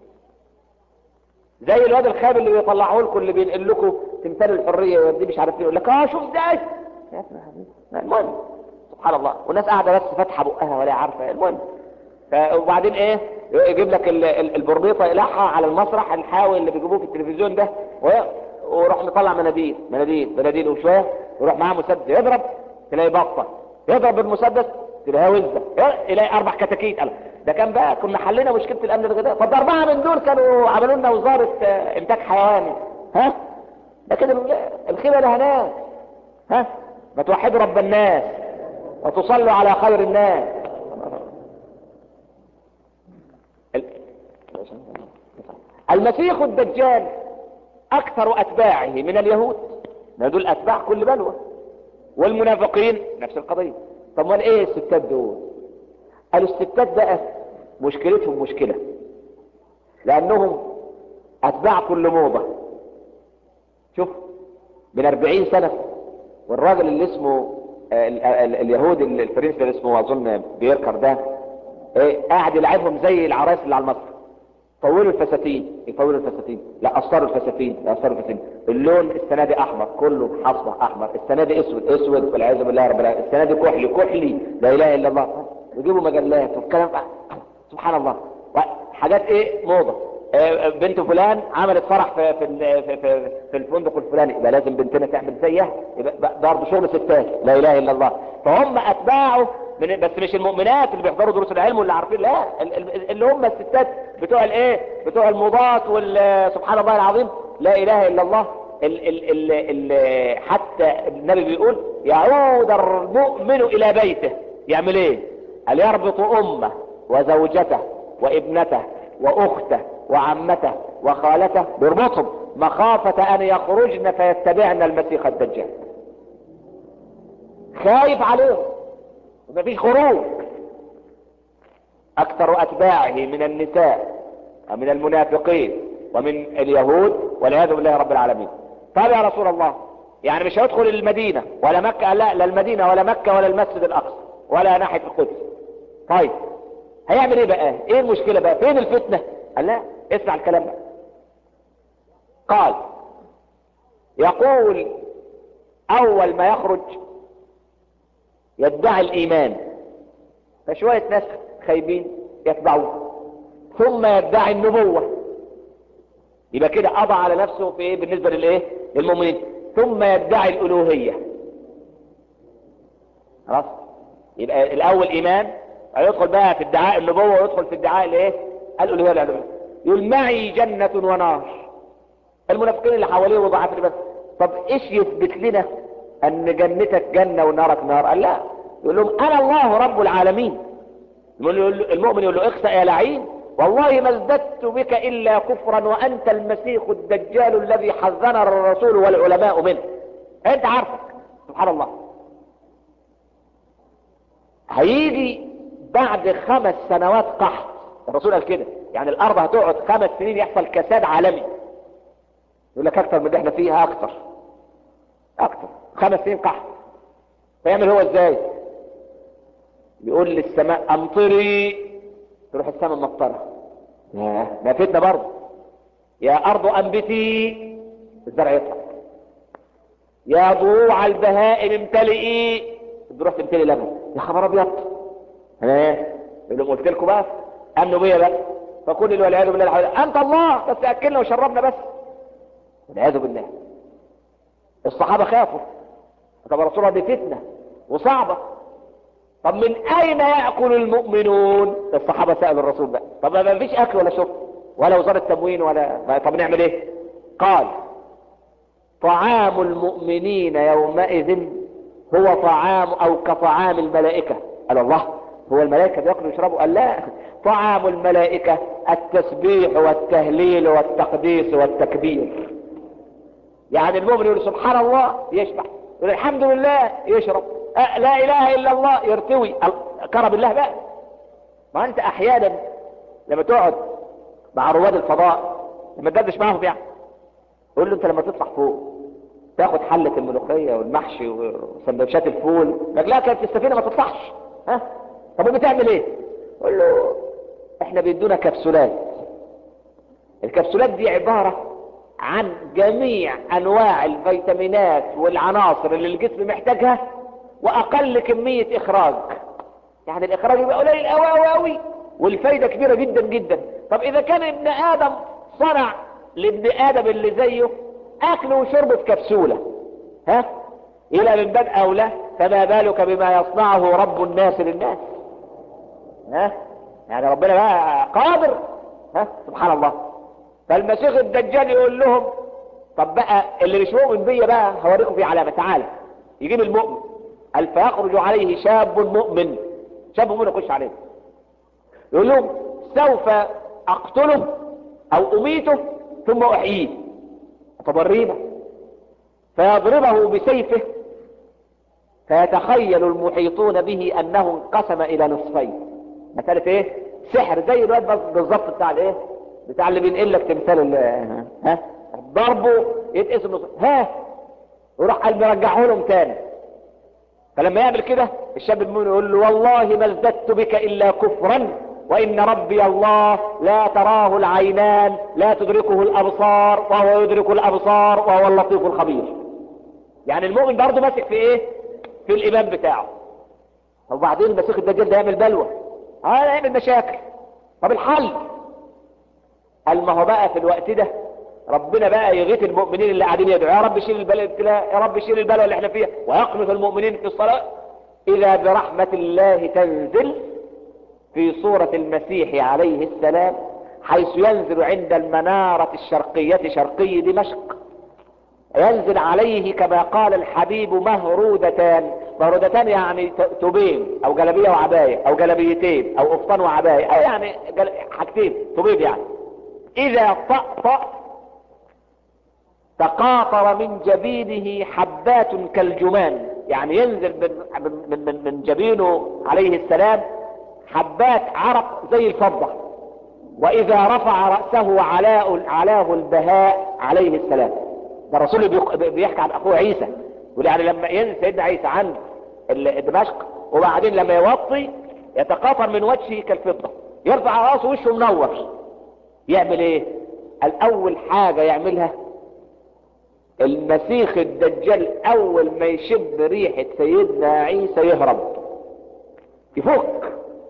زي الواد الخاب اللي بيطلعوه لكم اللي بينقل لكم تمثال الحريه يوديه مش عارف ايه يقول لك اه شوف ازاي المهم سبحان الله والناس قاعده بس فاتحه بقها ولا عارفه المهم وبعدين ايه يجيب لك البرنيطه يلحها على المسرح الحاوي اللي بيجيبوه في التلفزيون ده ويروح مطلع مناديل مناديل مناديل وشويه يروح معاه مسدس يضرب تلاقي بطه يضرب بالمسدس تلاقيها وزه يلاقي اربع كتاكيت قال ده كان بقى كنا حلينا مشكله الامن الغذائي طب اربعه من دول كانوا عملوا لنا وزاره انتاج حيواني ها لكن الخيبه لها ناس ها ما توحدوا رب الناس وتصلوا على خير الناس المسيح الدجال اكثر اتباعه من اليهود ما دول اتباع كل بلوى والمنافقين نفس القضية طب ما ايه الستات دول قالوا الستات بقى مشكلتهم مشكلة لانهم اتباع كل موضة شوف من اربعين سنة والراجل اللي اسمه اليهودي الفرنسي اللي اسمه اظن بيركر ده ايه قاعد يلعبهم زي العرايس اللي على المسرح طولوا الفساتين يطولوا الفساتين لا قصروا الفساتين لا قصروا الفساتين اللون السنه دي احمر كله اصبح احمر السنه دي اسود اسود والعياذ بالله رب العالمين السنه دي كحلي كحلي لا اله الا الله ويجيبوا مجلات والكلام سبحان الله حاجات ايه موضه بنت فلان عملت فرح في في في, في, في الفندق الفلاني يبقى لازم بنتنا تعمل زيها يبقى برضه شغل ستات لا اله الا الله فهم اتباعه من بس مش المؤمنات اللي بيحضروا دروس العلم واللي عارفين لا اللي هم الستات بتوع الايه بتوع الموضات سبحان الله العظيم لا اله الا الله ال ال ال ال حتى النبي بيقول يعود المؤمن الى بيته يعمل ايه قال يربط امه وزوجته وابنته واخته وعمته وخالته بيربطهم مخافة ان يخرجن فيتبعن المسيح الدجال خايف عليهم ومفيش خروج اكثر اتباعه من النساء ومن المنافقين ومن اليهود والعياذ بالله رب العالمين طب يا رسول الله يعني مش هيدخل المدينة ولا مكة لا لا المدينة ولا مكة ولا المسجد الاقصى ولا ناحية القدس طيب هيعمل ايه بقى ايه المشكلة بقى فين الفتنة قال لا اسمع الكلام بقى قال يقول اول ما يخرج يدعي الايمان فشوية ناس خايبين يتبعوه ثم يدعي النبوة يبقى كده قضى على نفسه في ايه بالنسبة للايه للمؤمنين ثم يدعي الالوهية خلاص يبقى الاول ايمان هيدخل بقى في ادعاء النبوة ويدخل في ادعاء الايه الالوهية والعلوية يقول معي جنة ونار المنافقين اللي حواليه وضعف بس طب ايش يثبت لنا ان جنتك جنة ونارك نار قال لا يقول لهم انا الله رب العالمين المؤمن يقول له اخسأ يا لعين والله ما ازددت بك الا كفرا وانت المسيح الدجال الذي حذرنا الرسول والعلماء منه انت عارفك سبحان الله هيجي بعد خمس سنوات قحط الرسول قال كده يعني الارض هتقعد خمس سنين يحصل كساد عالمي يقول لك اكتر من اللي احنا فيها اكتر اكتر خمس سنين قحط فيعمل هو ازاي يقول للسماء امطري تروح السماء مطرة ما فتنة برضه يا ارض انبتي الزرع يطلع يا ضروع البهائم امتلئي تروح تمتلي لبن يا خبر ابيض ايه يقول لهم قلت لكم بقى امنوا بيا بقى فكل والعياذ بالله الحول. انت الله بس اكلنا وشربنا بس والعياذ بالله الصحابه خافوا طب رسول الله دي فتنه وصعبه طب من اين ياكل المؤمنون الصحابه سالوا الرسول بقى طب ما فيش اكل ولا شرب ولا وزاره تموين ولا طب نعمل ايه قال طعام المؤمنين يومئذ هو طعام او كطعام الملائكه قال الله هو الملائكه بياكلوا ويشربوا قال لا طعام الملائكه التسبيح والتهليل والتقديس والتكبير يعني المؤمن يقول سبحان الله يشبع يقول الحمد لله يشرب أه لا اله الا الله يرتوي كرم الله بقى ما انت احيانا لما تقعد مع رواد الفضاء لما تدردش معاهم يعني قول له انت لما تطلع فوق تاخد حلة الملوخية والمحشي وسندوتشات الفول لك لا كانت السفينة ما تطلعش ها طب بتعمل ايه قول له احنا بيدونا كبسولات الكبسولات دي عبارة عن جميع انواع الفيتامينات والعناصر اللي الجسم محتاجها واقل كمية اخراج يعني الاخراج يبقى قليل قوي قوي قوي والفايدة كبيرة جدا جدا طب اذا كان ابن ادم صنع لابن ادم اللي زيه اكل وشرب في كبسولة ها الى من باب اولى فما بالك بما يصنعه رب الناس للناس ها يعني ربنا بقى قادر ها سبحان الله فالمسيح الدجال يقول لهم طب بقى اللي مش مؤمن بيا بقى هوريكم فيه علامه تعالى يجيب المؤمن قال فيخرج عليه شاب مؤمن شاب مؤمن يخش عليه يقول لهم سوف اقتله او اميته ثم احييه فبرينا فيضربه بسيفه فيتخيل المحيطون به انه انقسم الى نصفين مسألة ايه سحر زي الواد بس بالظبط بتاع الايه بتاع اللي بينقل لك تمثال ها ضربه يتقسم نص ها وراح قال مرجعه لهم تاني فلما يعمل كده الشاب المؤمن يقول له والله ما ازددت بك الا كفرا وان ربي الله لا تراه العينان لا تدركه الابصار وهو يدرك الابصار وهو اللطيف الخبير يعني المؤمن برضه ماسك في ايه في الايمان بتاعه وبعدين المسيح الدجال ده يعمل بلوى اه يعمل مشاكل طب الحل قال ما هو بقى في الوقت ده ربنا بقى يغيث المؤمنين اللي قاعدين يدعوا يا رب شيل البلاء يا رب شيل البلاء اللي احنا فيها ويقنط المؤمنين في الصلاة اذا برحمة الله تنزل في صورة المسيح عليه السلام حيث ينزل عند المنارة الشرقية شرقي دمشق ينزل عليه كما قال الحبيب مهرودتان مهرودتان يعني توبين او جلبية وعباية او جلبيتين او قفطان وعباية او يعني جل... حاجتين توبيب يعني اذا طأطأ تقاطر من جبينه حبات كالجمان يعني ينزل من, من, من, من جبينه عليه السلام حبات عرق زي الفضة واذا رفع رأسه علاء علاه البهاء عليه السلام ده الرسول بيحكي عن اخوه عيسى يقول يعني لما ينزل سيدنا عيسى عند دمشق وبعدين لما يوطي يتقاطر من وجهه كالفضة يرفع راسه وشه منور يعمل ايه الاول حاجة يعملها المسيخ الدجال اول ما يشم ريحة سيدنا عيسى يهرب يفك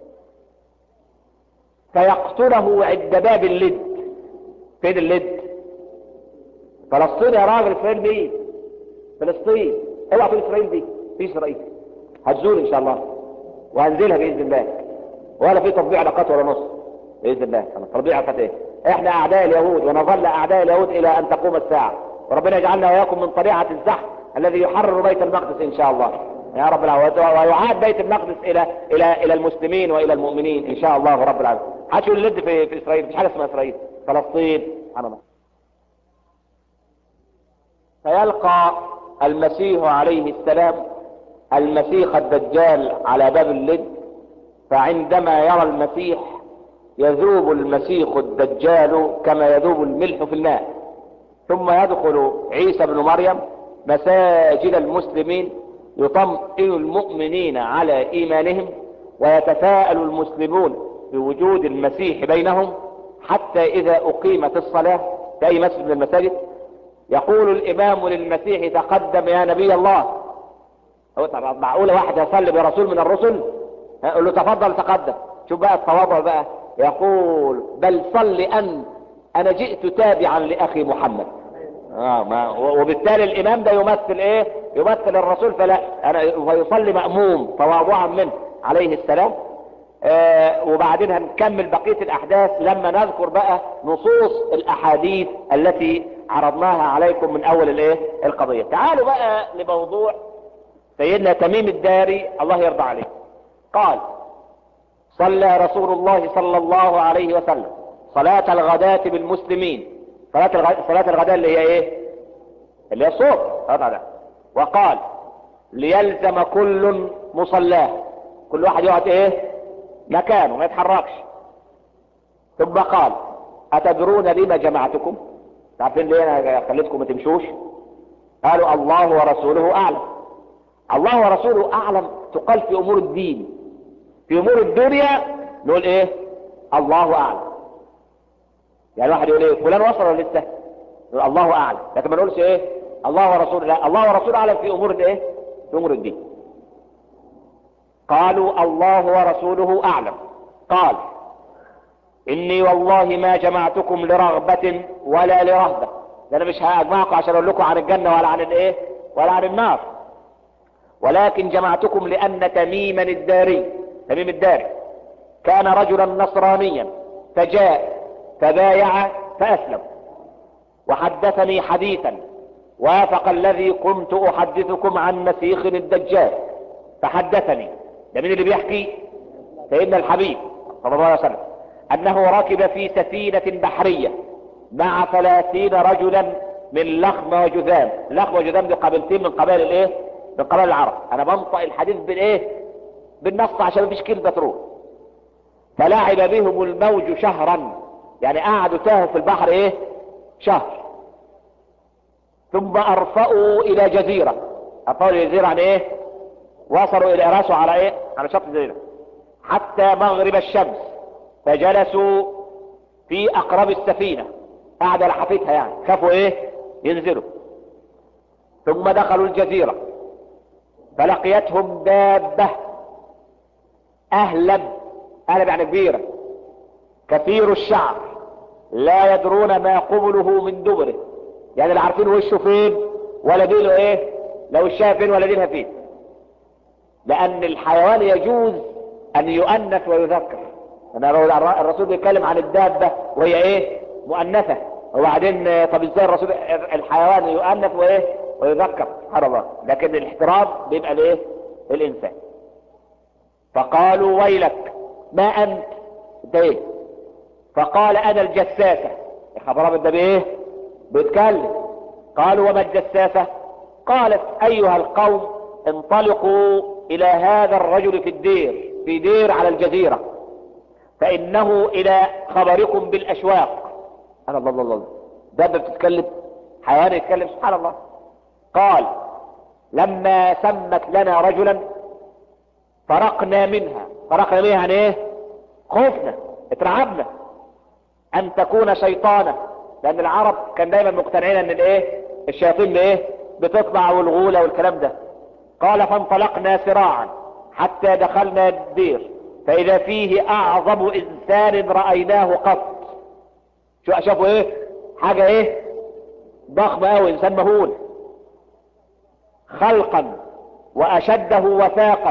فيقتله عند باب اللد فين اللد فلسطين يا راجل فين دي فلسطين اوعى تقول اسرائيل دي في اسرائيل هتزور ان شاء الله وهنزلها باذن الله ولا في تطبيع علاقات ولا نص باذن الله تطبيع علاقات ايه احنا اعداء اليهود ونظل اعداء اليهود الى ان تقوم الساعه وربنا يجعلنا واياكم من طليعه الزحف الذي يحرر بيت المقدس ان شاء الله يا رب العالمين ويعاد بيت المقدس الى الى الى المسلمين والى المؤمنين ان شاء الله رب العالمين حدش يقول لد في, في اسرائيل مش حاجه اسمها اسرائيل فلسطين سبحان الله فيلقى المسيح عليه السلام المسيح الدجال على باب اللد فعندما يرى المسيح يذوب المسيح الدجال كما يذوب الملح في الماء ثم يدخل عيسى بن مريم مساجد المسلمين يطمئن المؤمنين على ايمانهم ويتفاءل المسلمون بوجود المسيح بينهم حتى اذا اقيمت الصلاة في اي مسجد من المساجد يقول الامام للمسيح تقدم يا نبي الله هو طبعا معقولة واحد يصلي برسول من الرسل يقول له تفضل تقدم شوف بقى التواضع بقى يقول بل صل انت انا جئت تابعا لاخي محمد آه ما وبالتالي الامام ده يمثل ايه يمثل الرسول فلا انا ويصلي مأموم تواضعا منه عليه السلام آه وبعدين هنكمل بقية الاحداث لما نذكر بقى نصوص الاحاديث التي عرضناها عليكم من اول الايه القضية تعالوا بقى لموضوع سيدنا تميم الداري الله يرضى عليه قال صلى رسول الله صلى الله عليه وسلم صلاة الغداة بالمسلمين صلاة الغداء, صلاة الغداء اللي هي ايه اللي هي الصوت هذا وقال ليلزم كل مصلاه كل واحد يقعد ايه مكانه ما يتحركش ثم قال اتدرون لما جمعتكم عارفين ليه انا خليتكم ما تمشوش قالوا الله ورسوله اعلم الله ورسوله اعلم تقال في امور الدين في امور الدنيا نقول ايه الله اعلم يعني واحد يقول ايه فلان وصل ولا لسه يقول الله اعلم لكن ما نقولش ايه الله ورسوله لا الله ورسوله اعلم في امور الايه في امور الدين قالوا الله ورسوله اعلم قال اني والله ما جمعتكم لرغبة ولا لرهبة ده انا مش هجمعكم عشان اقول لكم عن الجنة ولا عن الايه ولا عن النار ولكن جمعتكم لان تميما الداري تميم الداري كان رجلا نصرانيا فجاء فبايع فاسلم وحدثني حديثا وافق الذي كنت احدثكم عن مسيخ الدجال فحدثني ده مين اللي بيحكي سيدنا الحبيب صلى الله عليه وسلم انه ركب في سفينة بحرية مع ثلاثين رجلا من لخم وجذام لخم وجذام دي قبيلتين من قبائل الايه من قبائل العرب انا بنطق الحديث بالايه بالنص عشان مفيش كلمة تروح فلعب بهم الموج شهرا يعني قعدوا تاهوا في البحر ايه شهر ثم ارفأوا الى جزيرة ارفأوا الى جزيرة عن ايه وصلوا الى راسوا على ايه على شط الجزيرة حتى مغرب الشمس فجلسوا في اقرب السفينة قعد لحفتها يعني خافوا ايه ينزلوا ثم دخلوا الجزيرة فلقيتهم دابة اهلب اهلب يعني كبيرة كثير الشعر لا يدرون ما قبله من دبره يعني لا عارفين وشه فين ولا ديله ايه لو وشها فين ولا ديلها فين لان الحيوان يجوز ان يؤنث ويذكر انا الرسول بيتكلم عن الدابة وهي ايه مؤنثة وبعدين طب ازاي الرسول الحيوان يؤنث وايه ويذكر سبحان الله لكن الاحترام بيبقى لايه للانسان فقالوا ويلك ما انت انت ايه فقال انا الجساسة خبر ده بايه بيتكلم قالوا وما الجساسة قالت ايها القوم انطلقوا الى هذا الرجل في الدير في دير على الجزيرة فانه الى خبركم بالاشواق انا الله الله الله ده بتتكلم حيوان يتكلم سبحان الله قال لما سمت لنا رجلا فرقنا منها فرقنا منها يعني ايه خوفنا اترعبنا ان تكون شيطانة لان العرب كان دايما مقتنعين ان الايه الشياطين بايه بتطلع والغولة والكلام ده قال فانطلقنا سراعا حتى دخلنا الدير فاذا فيه اعظم انسان رأيناه قط شو شافوا ايه حاجة ايه ضخمة اوي انسان مهول خلقا واشده وثاقا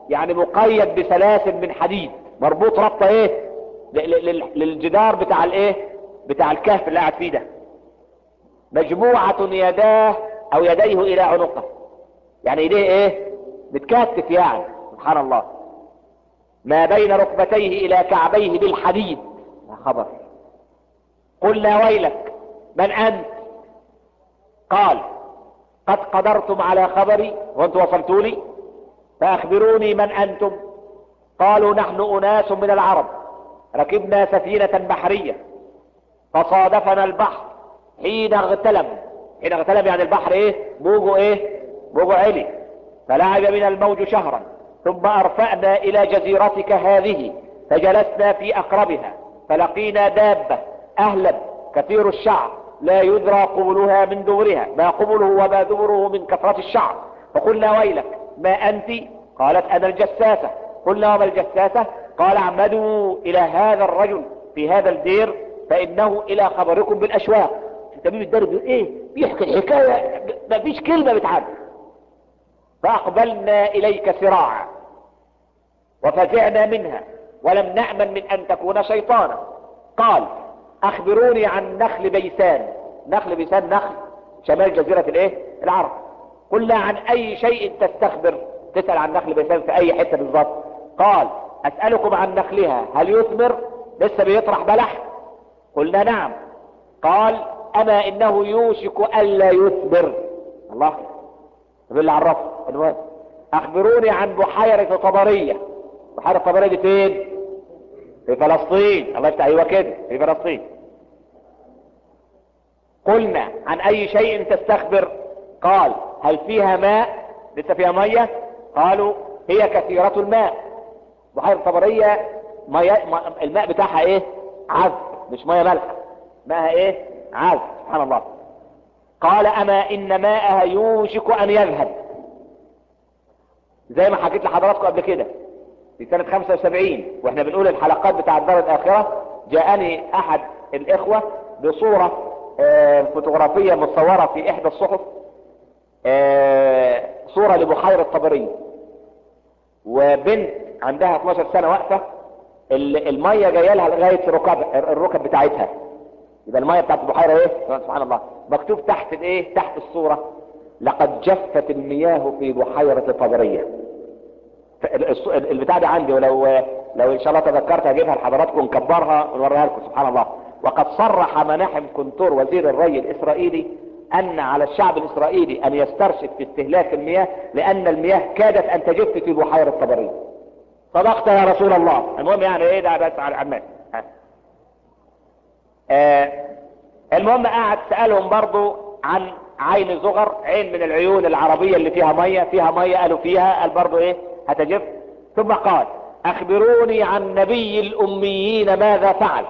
يعني مقيد بسلاسل من حديد مربوط ربطه ايه ل- ل- لل- للجدار بتاع الايه بتاع الكهف اللي قاعد فيه ده مجموعة يداه او يديه الى عنقه يعني ايديه ايه متكتف يعني سبحان الله ما بين ركبتيه الى كعبيه بالحديد يا خبر قلنا ويلك من انت قال قد قدرتم على خبري وانتم وصلتوا لي فاخبروني من انتم قالوا نحن اناس من العرب ركبنا سفينة بحرية فصادفنا البحر حين اغتلم حين اغتلم يعني البحر ايه موجه ايه موجه علي فلعب بنا الموج شهرا ثم ارفأنا الى جزيرتك هذه فجلسنا في اقربها فلقينا دابة اهلا كثير الشعر لا يدرى قبلها من دبرها ما قبله وما دبره من كثرة الشعر فقلنا ويلك ما انت قالت انا الجساسة قلنا وما الجساسة قال اعمدوا الى هذا الرجل في هذا الدير فانه الى خبركم بالاشواق تميم الدرب بيقول ايه بيحكي الحكاية ما فيش كلمة بتعدي فاقبلنا اليك سراعا وفزعنا منها ولم نأمن من ان تكون شيطانا قال اخبروني عن نخل بيسان نخل بيسان نخل شمال جزيرة الايه العرب قلنا عن اي شيء تستخبر تسأل عن نخل بيسان في اي حتة بالظبط قال اسألكم عن نخلها هل يثمر لسه بيطرح بلح قلنا نعم قال اما انه يوشك الا يثمر الله طب اللي عرفه المهم اخبروني عن بحيرة طبرية بحيرة طبرية دي فين في فلسطين الله يفتح ايوه كده في فلسطين قلنا عن اي شيء تستخبر قال هل فيها ماء لسه فيها مية قالوا هي كثيرة الماء بحيرة طبرية مية م- الماء بتاعها ايه عذب مش مية مالحة ماءها ايه عذب سبحان الله قال اما ان ماءها يوشك ان يذهب زي ما حكيت لحضراتكم قبل كده في سنة 75 واحنا بنقول الحلقات بتاع الدار الاخرة جاءني احد الاخوة بصورة آه، فوتوغرافية مصورة في احدى الصحف آه، صورة لبحيرة طبرية وبنت عندها 12 سنة واقفة ال- المية جاية لها لغاية الركب الركب بتاعتها يبقى المية بتاعت البحيرة ايه سبحان الله مكتوب تحت الايه تحت الصورة لقد جفت المياه في بحيرة طبرية الص- البتاع دي عندي ولو لو ان شاء الله تذكرت هجيبها لحضراتكم نكبرها ونوريها لكم سبحان الله وقد صرح مناحم كنتور وزير الري الاسرائيلي ان على الشعب الاسرائيلي ان يسترشد في استهلاك المياه لان المياه كادت ان تجف في بحيرة طبرية صدقت يا رسول الله المهم يعني ايه ده بس على العمال ها. آه المهم قعد سألهم برضو عن عين زغر عين من العيون العربية اللي فيها مية فيها مية قالوا فيها قال برضو ايه هتجف ثم قال اخبروني عن نبي الاميين ماذا فعل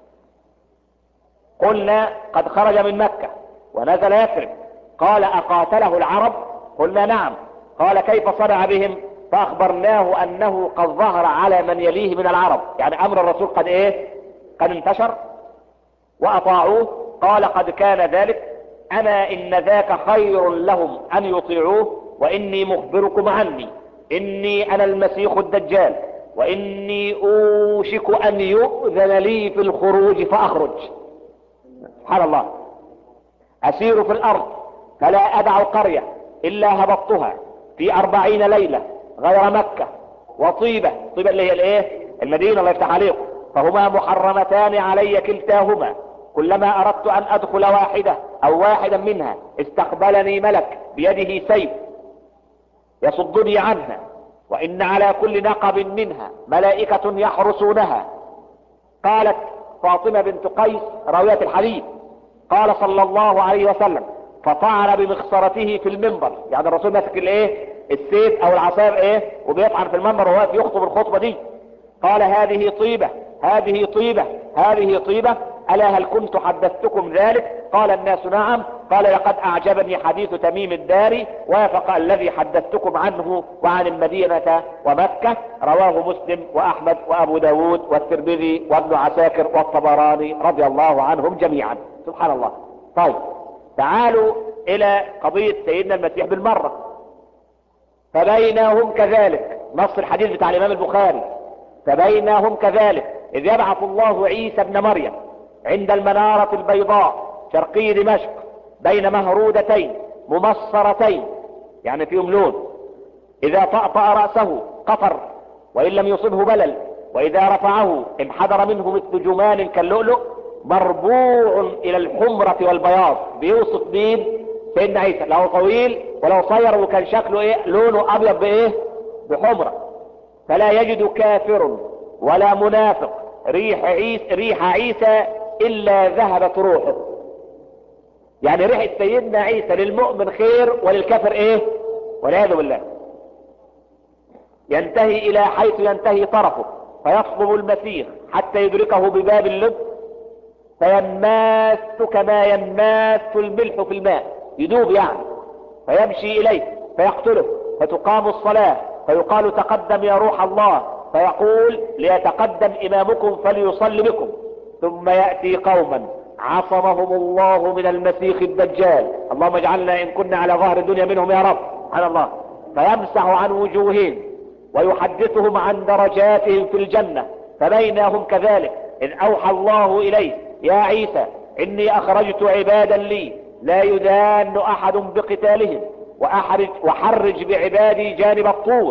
قلنا قد خرج من مكة ونزل يثرب قال اقاتله العرب قلنا نعم قال كيف صنع بهم فاخبرناه انه قد ظهر على من يليه من العرب يعني امر الرسول قد ايه قد انتشر واطاعوه قال قد كان ذلك اما ان ذاك خير لهم ان يطيعوه واني مخبركم عني اني انا المسيح الدجال واني اوشك ان يؤذن لي في الخروج فاخرج سبحان الله اسير في الارض فلا ادع قرية الا هبطتها في اربعين ليلة غير مكة وطيبة طيبة اللي هي الايه المدينة الله يفتح عليكم فهما محرمتان علي كلتاهما كلما اردت ان ادخل واحدة او واحدا منها استقبلني ملك بيده سيف يصدني عنها وان على كل نقب منها ملائكة يحرسونها قالت فاطمة بنت قيس راوية الحديث قال صلى الله عليه وسلم فطعن بمخصرته في المنبر يعني الرسول ماسك الايه السيف او العصاير ايه وبيطعن في المنبر وهو يخطب الخطبة دي قال هذه طيبة هذه طيبة هذه طيبة ألا هل كنت حدثتكم ذلك قال الناس نعم قال لقد أعجبني حديث تميم الداري وافق الذي حدثتكم عنه وعن المدينة ومكة رواه مسلم وأحمد وأبو داود والترمذي وابن عساكر والطبراني رضي الله عنهم جميعا سبحان الله طيب تعالوا إلى قضية سيدنا المسيح بالمرة فبينهم كذلك نص الحديث بتاع الامام البخاري فبينهم كذلك اذ يبعث الله عيسى ابن مريم عند المنارة البيضاء شرقي دمشق بين مهرودتين ممصرتين يعني فيهم لون اذا طأطأ رأسه قطر وان لم يصبه بلل واذا رفعه انحدر منه مثل جمان كاللؤلؤ مربوع الى الحمرة والبياض بيوصف مين سيدنا عيسى لو طويل ولو صير وكان شكله ايه لونه ابيض بايه بحمرة فلا يجد كافر ولا منافق ريح عيسى ريح عيسى الا ذهبت روحه يعني ريحة سيدنا عيسى للمؤمن خير وللكافر ايه والعياذ بالله ينتهي الى حيث ينتهي طرفه فيطلب المسيح حتى يدركه بباب اللب فيماس كما يماس الملح في الماء يدوب يعني فيمشي اليه فيقتله فتقام الصلاة فيقال تقدم يا روح الله فيقول ليتقدم امامكم فليصلي بكم ثم يأتي قوما عصمهم الله من المسيح الدجال اللهم اجعلنا ان كنا على ظهر الدنيا منهم يا رب سبحان الله فيمسح عن وجوههم ويحدثهم عن درجاتهم في الجنة فبينهم كذلك إذ أوحى الله إليه يا عيسى إني أخرجت عبادا لي لا يدان أحد بقتالهم وأحرج, وحرج بعبادي جانب الطور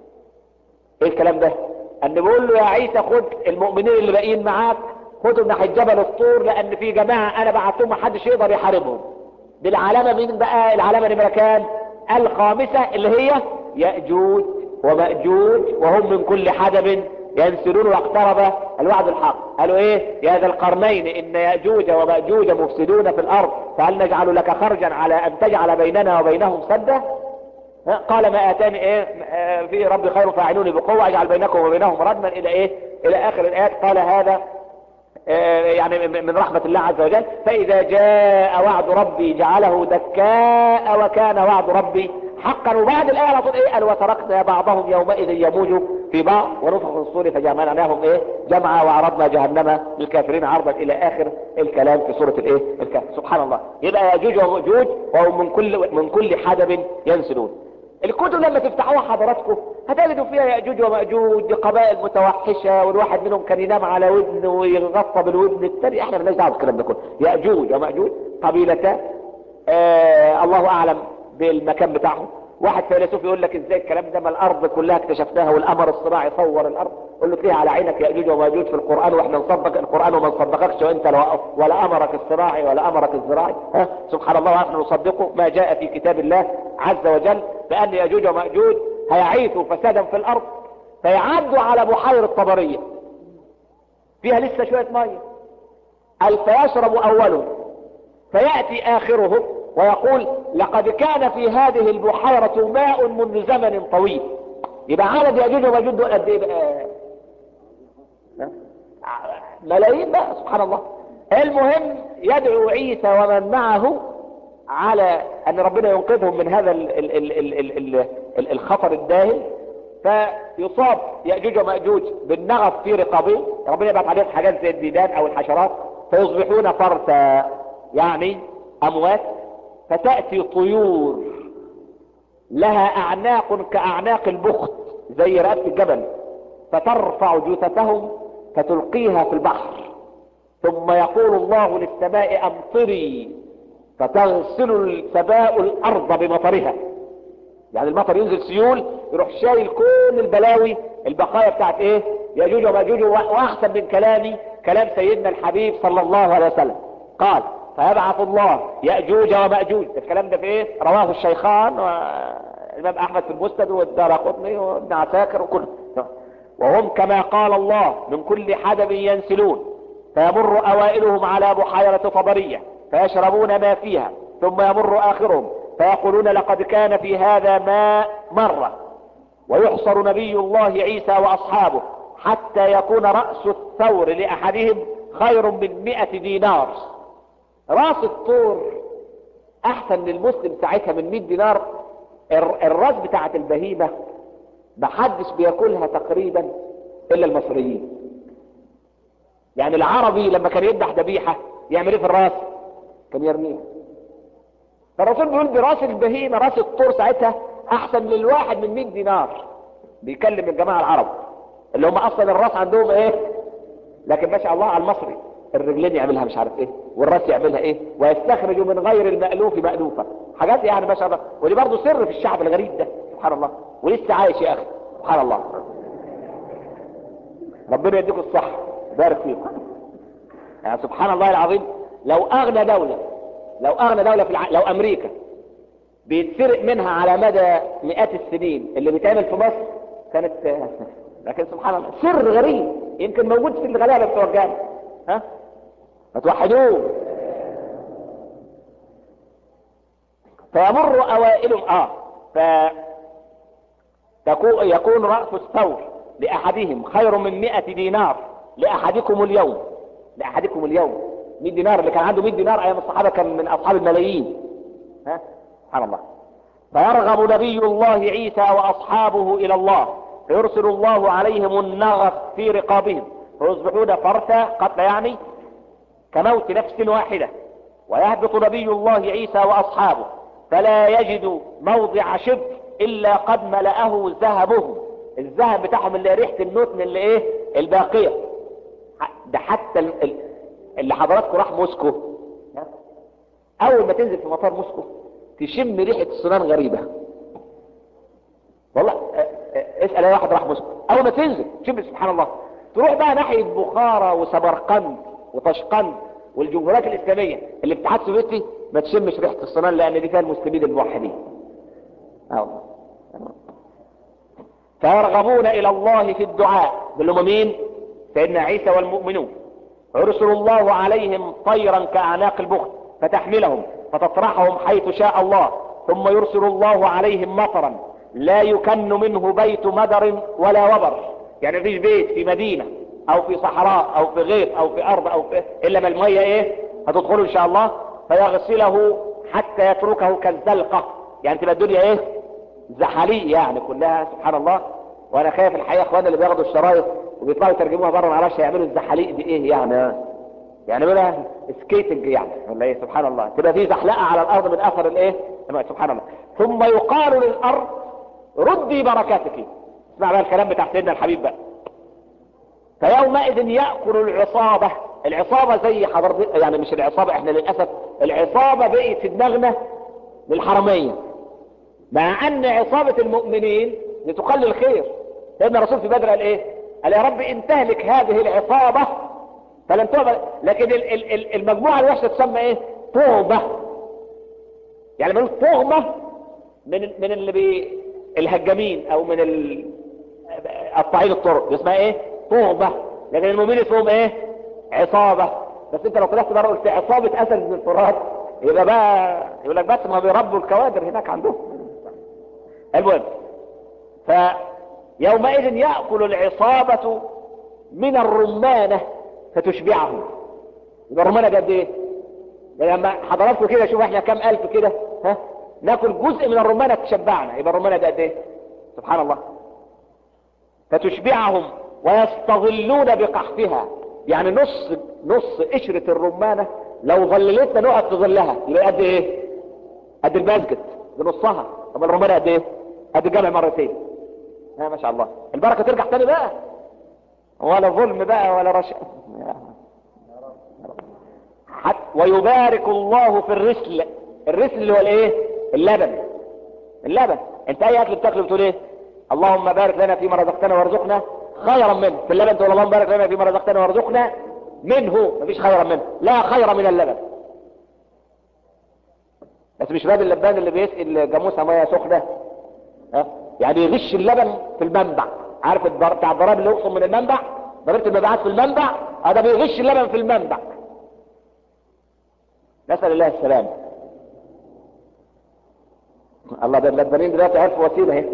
إيه الكلام ده أن بيقول له يا عيسى خد المؤمنين اللي باقيين معاك خدهم ناحية جبل الطور لأن في جماعة أنا بعتهم محدش يقدر يحاربهم دي العلامة مين بقى العلامة نمرة كام الخامسة اللي هي يأجوج ومأجوج وهم من كل حدب ينسلون واقترب الوعد الحق قالوا ايه يا ذا القرنين ان يأجوج ومأجوج مفسدون في الارض فهل نجعل لك خرجا على ان تجعل بيننا وبينهم سدا قال ما اتاني ايه آه، في ربي خير فاعلوني بقوة اجعل بينكم وبينهم ردما الى ايه الى اخر الايات قال هذا آه، يعني من رحمة الله عز وجل فاذا جاء وعد ربي جعله دكاء وكان وعد ربي حقا وبعد الآية على طول ايه قال وتركنا بعضهم يومئذ يموج في بعض ونفخ في الصور فجمعناهم ايه جمعا وعرضنا جهنم للكافرين عرضا الى اخر الكلام في سورة الايه الكهف سبحان الله يبقى ياجوج وماجوج وهم من كل من كل حدب ينسلون الكتب لما تفتحوها حضراتكم هتجدوا فيها ياجوج وماجوج دي قبائل متوحشه والواحد منهم كان ينام على ودن ويغطى بالودن الثاني احنا مالناش دعوه بالكلام ده كله ياجوج وماجوج قبيلتان آه الله اعلم بالمكان بتاعهم واحد فيلسوف يقول لك ازاي الكلام ده ما الارض كلها اكتشفناها والقمر الصناعي صور الارض قول له تلاقيها على عينك ياجوج وماجوج في القران واحنا نصدق القران وما نصدقكش وانت لا ولا امرك الصناعي ولا امرك الزراعي ها سبحان الله ونحن نصدقه ما جاء في كتاب الله عز وجل بان ياجوج وماجوج هيعيثوا فسادا في الارض فيعدوا على بحيره طبريه فيها لسه شويه ميه قال فيشرب اولهم فياتي اخرهم ويقول لقد كان في هذه البحيرة ماء منذ زمن طويل يبقى عدد يأجوج وماجوج دول قد ايه بقى ملايين بقى سبحان الله المهم يدعو عيسى ومن معه على ان ربنا ينقذهم من هذا ال ال ال ال ال ال ال الخطر الداهل فيصاب يأجوج ومأجوج بالنغص في رقابهم ربنا يبعث عليهم حاجات زي الديدان او الحشرات فيصبحون فرسا يعني اموات فتأتي طيور لها اعناق كاعناق البخت زي رأس الجبل فترفع جثثهم فتلقيها في البحر ثم يقول الله للسماء امطري فتغسل السماء الارض بمطرها يعني المطر ينزل سيول يروح شايل كل البلاوي البقايا بتاعت ايه ياجوج وماجوج واحسن من كلامي كلام سيدنا الحبيب صلى الله عليه وسلم قال فيبعث الله يأجوج ومأجوج الكلام ده في ايه رواه الشيخان والامام احمد في المسند والدار قطني وابن عساكر وكله وهم كما قال الله من كل حدب ينسلون فيمر اوائلهم على بحيرة طبرية فيشربون ما فيها ثم يمر اخرهم فيقولون لقد كان في هذا ماء مرة ويحصر نبي الله عيسى واصحابه حتى يكون رأس الثور لاحدهم خير من مئة دينار راس الطور احسن للمسلم ساعتها من 100 دينار الراس بتاعت البهيمة محدش بياكلها تقريبا الا المصريين يعني العربي لما كان يذبح ذبيحة يعمل ايه في الراس كان يرميها فالرسول بيقول براس البهيمة راس الطور ساعتها احسن للواحد من 100 دينار بيكلم الجماعة العرب اللي هم اصلا الراس عندهم ايه لكن ما شاء الله على المصري الرجلين يعملها مش عارف ايه والراس يعملها ايه ويستخرج من غير المألوف مألوفة حاجات يعني ما شاء الله ودي برضه سر في الشعب الغريب ده سبحان الله ولسه عايش يا اخي سبحان الله ربنا يديكم الصحة بارك فيكم يعني سبحان الله العظيم لو اغنى دولة لو اغنى دولة في الع... لو امريكا بيتسرق منها على مدى مئات السنين اللي بيتعمل في مصر كانت لكن سبحان الله سر غريب يمكن موجود في الغلابة بتوع الجامعة ها ما توحدوه فيمر اوائلهم اه ف تكون يكون رأس الثور لأحدهم خير من مئة دينار لأحدكم اليوم لأحدكم اليوم 100 دينار اللي كان عنده 100 دينار أيام الصحابة كان من أصحاب الملايين ها سبحان الله فيرغب نبي الله عيسى وأصحابه إلى الله فيرسل الله عليهم النغف في رقابهم فيصبحون فرثا قتل يعني كموت نفس واحدة ويهبط نبي الله عيسى وأصحابه فلا يجد موضع شبر إلا قد ملأه ذهبهم الذهب بتاعهم اللي ريحة النتن اللي ايه الباقية ده حتى اللي حضراتكم راح موسكو اول ما تنزل في مطار موسكو تشم ريحة السنان غريبة والله اسأل اي واحد راح موسكو اول ما تنزل شم سبحان الله تروح بقى ناحية بخارى وسمرقند وطشقند والجمهوريات الاسلامية اللي الاتحاد السوفيتي ما تشمش ريحة السنان لان دي فيها المسلمين الموحدين اه فيرغبون الى الله في الدعاء اللي هم مين سيدنا عيسى والمؤمنون يرسل الله عليهم طيرا كاعناق البخت فتحملهم فتطرحهم حيث شاء الله ثم يرسل الله عليهم مطرا لا يكن منه بيت مدر ولا وبر يعني مفيش بيت في مدينة او في صحراء او في غيط او في ارض او في الا ما المية ايه هتدخلوا ان شاء الله فيغسله حتى يتركه كالزلقة يعني تبقى الدنيا ايه زحاليق يعني كلها سبحان الله وانا خايف الحقيقه اخوانا اللي بياخدوا الشرايط وبيطلعوا يترجموها بره ما اعرفش هيعملوا الزحاليق دي ايه يعني يعني لها سكيتنج يعني ولا ايه سبحان الله تبقى في زحلقه على الارض من اثر الايه سبحان الله ثم يقال للارض ردي بركاتك اسمع بقى الكلام بتاع سيدنا الحبيب بقى فيومئذ ياكل العصابه العصابه زي حضرتك يعني مش العصابه احنا للاسف العصابه بقت في دماغنا للحرميه مع ان عصابة المؤمنين لتقلل خير سيدنا الرسول في بدر قال ايه قال يا رب ان تهلك هذه العصابة فلن تعبد لكن ال ال ال المجموعة الوحشة تسمى ايه طغمة يعني بنقول طغمة من من اللي بي الهجامين او من ال قطاعين الطرق اسمها ايه طغمة لكن المؤمنين اسمهم ايه عصابة بس انت لو طلعت بره قلت عصابة اسد من الفرات يبقى بقى يقول لك بس ما بيربوا الكوادر هناك عندهم المهم فيومئذ يأكل العصابة من الرمانة فتشبعهم يبقى الرمانة قد ايه لما حضراتكم كده شوف احنا كام الف كده ها ناكل جزء من الرمانة تشبعنا يبقى الرمانة قد ايه سبحان الله فتشبعهم ويستظلون بقحفها يعني نص نص قشرة الرمانة لو ظللتنا نقعد في ظلها يبقى قد ايه قد المسجد بنصها طب الرمانة قد ايه قد الجمع مرتين ها ما شاء الله البركة ترجع تاني بقى ولا ظلم بقى ولا رشا حتى ويبارك الله في الرسل الرسل اللي هو الايه اللبن اللبن انت اي اكل بتاكله بتقول ايه اللهم بارك لنا فيما رزقتنا وارزقنا خيرا منه في اللبن تقول اللهم بارك لنا فيما رزقتنا وارزقنا منه مفيش خيرا منه لا خير من اللبن بس مش باب اللبان اللي بيسقي الجاموسه ميه سخنه ها يعني يغش اللبن في المنبع عارف الضر... بتاع الضراب اللي يقصم من المنبع ضريبه المبيعات في المنبع هذا بيغش اللبن في المنبع نسال الله السلامه الله ده اللبنين دلوقتي عرفوا وسيله اهي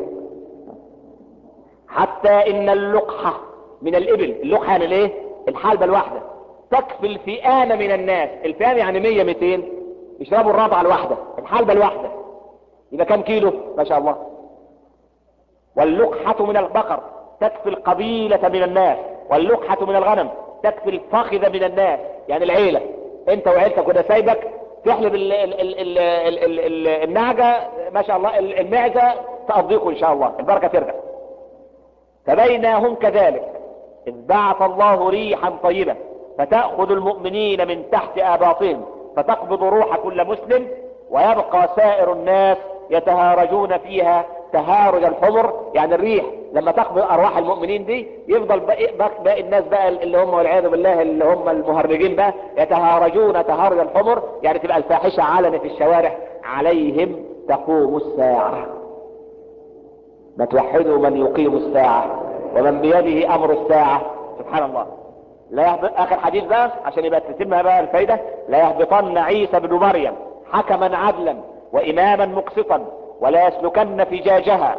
حتى ان اللقحه من الابل اللقحه يعني الايه الحلبه الواحده تكفي الفئام من الناس الفئام يعني 100 200 يشربوا الرابعه الواحده الحلبه الواحده يبقى كم كيلو ما شاء الله واللقحة من البقر تكفي القبيلة من الناس واللقحة من الغنم تكفي الفخذ من الناس يعني العيلة انت وعيلتك وده سايبك تحلب ال ال ال ال ال ال ال النعجة ما شاء الله المعزة تقضيكم ان شاء الله البركة ترجع فبينهم كذلك إذ بعث الله ريحا طيبة فتأخذ المؤمنين من تحت آباطهم فتقبض روح كل مسلم ويبقى سائر الناس يتهارجون فيها تهارج الحمر يعني الريح لما تقبض ارواح المؤمنين دي يفضل باقي, باقي الناس بقى اللي هم والعياذ بالله اللي هم المهرجين بقى يتهارجون تهارج الحمر يعني تبقى الفاحشه علني في الشوارع عليهم تقوم الساعه ما توحدوا من يقيم الساعه ومن بيده امر الساعه سبحان الله لا يهبط اخر حديث بقى عشان يبقى تتمها بقى الفايده لا يهبطن عيسى بن مريم حكما عدلا واماما مقسطا ولا يسلكن فجاجها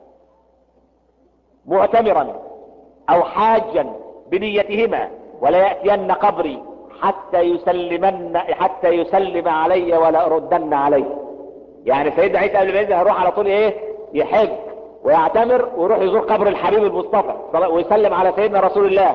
معتمرا او حاجا بنيتهما ولا يأتين قبري حتى يسلمن حتى يسلم علي ولا اردن عليه يعني سيدنا عيسى قبل ما ينزل هيروح على طول ايه يحج ويعتمر ويروح يزور قبر الحبيب المصطفى ويسلم على سيدنا رسول الله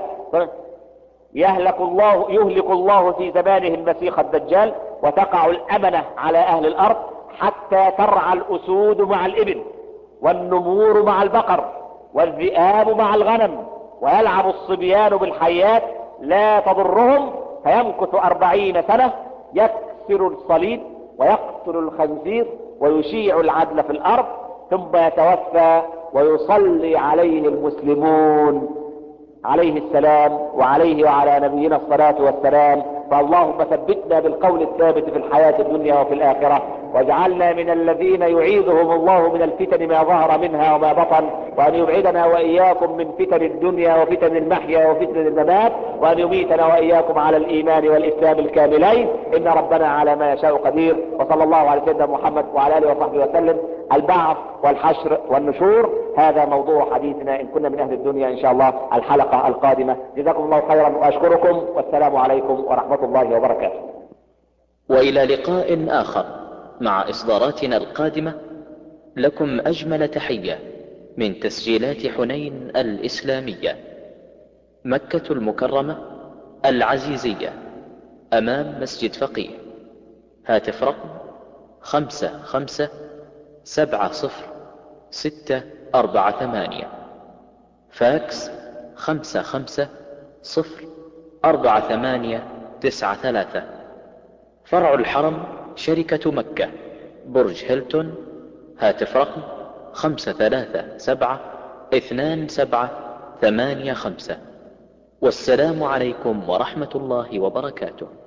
يهلك الله يهلك الله في زمانه المسيح الدجال وتقع الامنه على اهل الارض حتى ترعى الاسود مع الابل والنمور مع البقر والذئاب مع الغنم ويلعب الصبيان بالحيات لا تضرهم فيمكث أربعين سنة يكسر الصليب ويقتل الخنزير ويشيع العدل في الأرض ثم يتوفى ويصلي عليه المسلمون عليه السلام وعليه وعلى نبينا الصلاة والسلام فاللهم ثبتنا بالقول الثابت في الحياة الدنيا وفي الآخرة واجعلنا من الذين يعيذهم الله من الفتن ما ظهر منها وما بطن وأن يبعدنا وإياكم من فتن الدنيا وفتن المحيا وفتن الممات وأن يميتنا وإياكم على الإيمان والإسلام الكاملين إن ربنا على ما يشاء قدير وصلى الله على سيدنا محمد وعلى آله وصحبه وسلم البعث والحشر والنشور هذا موضوع حديثنا إن كنا من أهل الدنيا إن شاء الله الحلقة القادمة جزاكم الله خيرا وأشكركم والسلام عليكم ورحمة الله وبركاته والى لقاء اخر مع اصداراتنا القادمة لكم اجمل تحية من تسجيلات حنين الاسلامية مكة المكرمة العزيزية امام مسجد فقيه هاتف رقم خمسة خمسة سبعة صفر ستة أربعة ثمانية فاكس خمسة خمسة صفر أربعة ثمانية تسعة ثلاثة فرع الحرم شركة مكة برج هيلتون هاتف رقم خمسة ثلاثة سبعة اثنان سبعة ثمانية خمسة والسلام عليكم ورحمة الله وبركاته